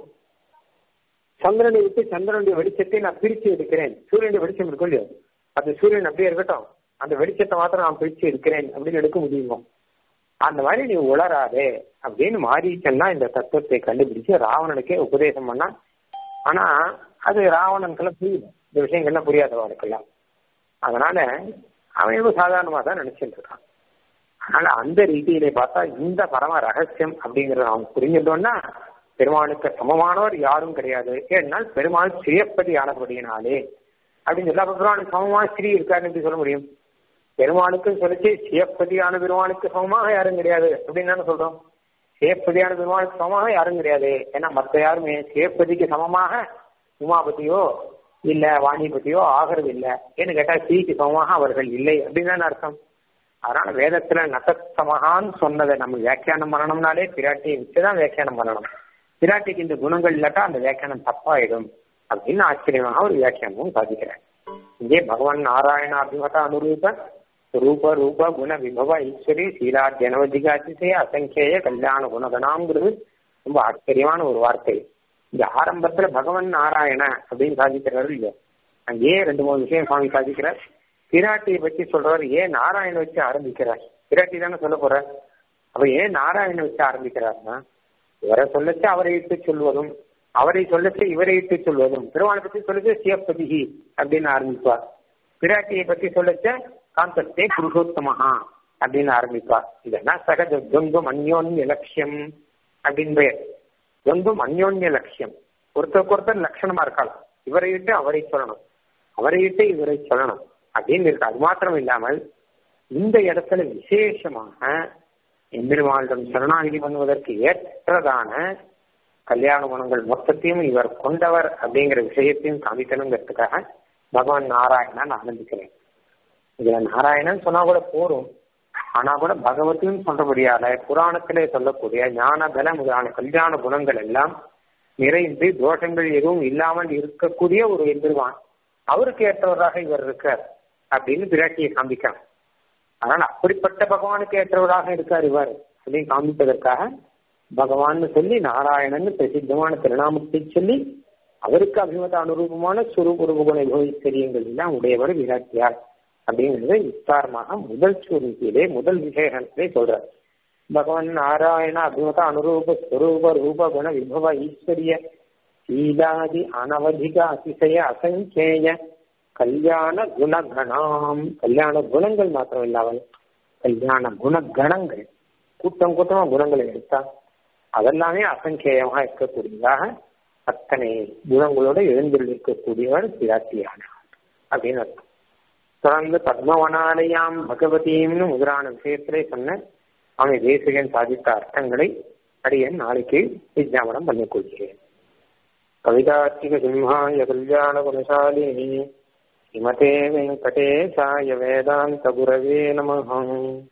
சந்திரனை விட்டு சந்திரனுடைய வெளிச்சத்தை நான் பிரிச்சு எடுக்கிறேன் சூரியனுடைய வெளிச்சம் இருக்கும் இல்லையோ அந்த சூரியன் அப்படியே இருக்கட்டும் அந்த வெளிச்சத்தை மாத்திரம் நான் பிரிச்சு எடுக்கிறேன் அப்படின்னு எடுக்க முடியுமோ அந்த மாதிரி நீ உளராதே அப்படின்னு மாரீச்சன்னா இந்த தத்துவத்தை கண்டுபிடிச்சு ராவணனுக்கே உபதேசம் பண்ணா ஆனா அது ராவணனுக்கெல்லாம் புரியல இந்த விஷயங்கள்லாம் புரியாதவனுக்கெல்லாம் அதனால அவன் ஏதோ சாதாரணமா தான் நினைச்சிட்டு இருக்கான் அதனால அந்த ரீதியிலே பார்த்தா இந்த பரம ரகசியம் அப்படிங்கறத அவன் புரிஞ்சிட்டோம்னா பெருமாளுக்கு சமமானவர் யாரும் கிடையாது ஏன்னால் பெருமாள் சிறியப்பதி ஆனபடியினாலே அப்படின்னு எல்லா பெருமாளுக்கு சமமா ஸ்ரீ இருக்காருன்னு எப்படி சொல்ல முடியும் பெருமாளுக்கு சொல்லிச்சு சியப்பதியான பெருமாளுக்கு சமமாக யாரும் கிடையாது அப்படின்னு தானே சொல்றோம் சியப்பதியான பெருமாளுக்கு சமமாக யாரும் கிடையாது ஏன்னா மற்ற யாருமே சியப்பதிக்கு சமமாக உமாபதியோ இல்ல வாணிபதியோ ஆகிறது இல்லை ஏன்னு கேட்டா ஸ்ரீக்கு சமமாக அவர்கள் இல்லை அப்படின்னு தானே அர்த்தம் அதனால வேதத்துல நசத்தமகான்னு சொன்னதை நம்ம வியாக்கியானம் பண்ணணும்னாலே பிராட்டியை வச்சுதான் வியாக்கியானம் பண்ணணும் பிராட்டிக்கு இந்த குணங்கள் இல்லாட்டா அந்த வியாக்கியானம் தப்பாயிடும் அப்படின்னு ஆச்சரியமாக ஒரு வியாக்கியானமும் சாதிக்கிறேன் இங்கே பகவான் நாராயண அபிமத அனுரூப ரூப ரூப குண விபவ ஈஸ்வரி சீலாத்தியனவதிகாதிசய அசங்கேய கல்யாண குணகணாங்கிறது ரொம்ப ஆச்சரியமான ஒரு வார்த்தை இந்த ஆரம்பத்துல பகவான் நாராயண அப்படின்னு சாதிக்கிறாரு இல்லையா அங்கேயே ரெண்டு மூணு விஷயம் சுவாமி சாதிக்கிறார் பிராட்டியை பற்றி சொல்றவர் ஏன் நாராயண வச்சு ஆரம்பிக்கிறார் பிராட்டி தானே சொல்ல போற அப்ப ஏன் நாராயண வச்சு ஆரம்பிக்கிறார்னா இவரை சொல்லச்சு அவரை இட்டு சொல்வதும் அவரை சொல்லச்சு இவரை இட்டு சொல்வதும் பெருமாளை பத்தி சொல்லச்சு சிவப்பதிகி அப்படின்னு ஆரம்பிப்பார் பிராட்டியை பத்தி சொல்லச்ச காந்தத்தே புருஷோத்தமஹா அப்படின்னு ஆரம்பிப்பார் இதெல்லாம் சகஜ துவந்தும் அந்யோன்ய லட்சியம் அப்படின்னு பெயர் துவந்தும் அந்யோன்ய லட்சியம் ஒருத்தருக்கு ஒருத்தர் லட்சணமா இருக்கலாம் இவரை இட்டு அவரை சொல்லணும் அவரை இட்டு இவரை சொல்லணும் அப்படின்னு இருக்கு அது மாத்திரம் இல்லாமல் இந்த இடத்துல விசேஷமாக எம்பெருமாளிடம் சரணாகிதி பண்ணுவதற்கு ஏற்றதான கல்யாண குணங்கள் மொத்தத்தையும் இவர் கொண்டவர் அப்படிங்கிற விஷயத்தையும் காமிக்கணுங்கிறதுக்காக பகவான் நாராயணன் ஆரம்பிக்கிறேன் இதுல நாராயணன் சொன்னா கூட போரும் ஆனா கூட பகவத்தையும் சொல்றபடியால புராணத்திலே சொல்லக்கூடிய ஞான பல முதலான கல்யாண குணங்கள் எல்லாம் நிறைந்து தோஷங்கள் எதுவும் இல்லாமல் இருக்கக்கூடிய ஒரு எம்பெருமான் அவருக்கு ஏற்றவராக இவர் இருக்கார் அப்படின்னு பிராட்டியை காண்பிக்கிறான் அதனால அப்படிப்பட்ட பகவானுக்கு ஏற்றவராக இருக்கார் இவர் அப்படின்னு காண்பிப்பதற்காக பகவான் சொல்லி நாராயணன் பிரசித்தமான திருநாமத்தை சொல்லி அவருக்கு அபிமத அனுரூபமான சுரூப ரூபகுண விபவித்தரியங்கள் எல்லாம் உடையவர் விராட்டியார் அப்படிங்கிறத விஸ்தாரமாக முதல் சூரியிலே முதல் விசேஷத்திலே சொல்றார் பகவான் நாராயண அபிமத அனுரூப ஸ்வரூப ரூப குண விபவ ஈஸ்வரிய சீலாதி அனவதிக அதிசய அசங்கேய கல்யாண குணகணாம் கல்யாண குணங்கள் மாத்திரம் இல்லாமல் கல்யாண குணகணங்கள் கூட்டம் கூட்டமா குணங்களை எடுத்தா அதெல்லாமே அசங்கேயமாக இருக்கக்கூடியதாக அத்தனை குணங்களோட எழுந்திருக்கக்கூடியவர் பிராட்டியான அப்படின்னு அர்த்தம் தொடர்ந்து பத்மவனாலயாம் பகவதியும்னு முதலான விஷயத்திலே சொன்ன சுவாமி தேசிகன் சாதித்த அர்த்தங்களை அடியன் நாளைக்கு விஜாபனம் பண்ணிக் கொள்கிறேன் கவிதார்த்திக சிம்ஹாய கல்யாண குணசாலினி ஸ்ரீமதே வெங்கடேசாய வேதாந்த குரவே நமஹம்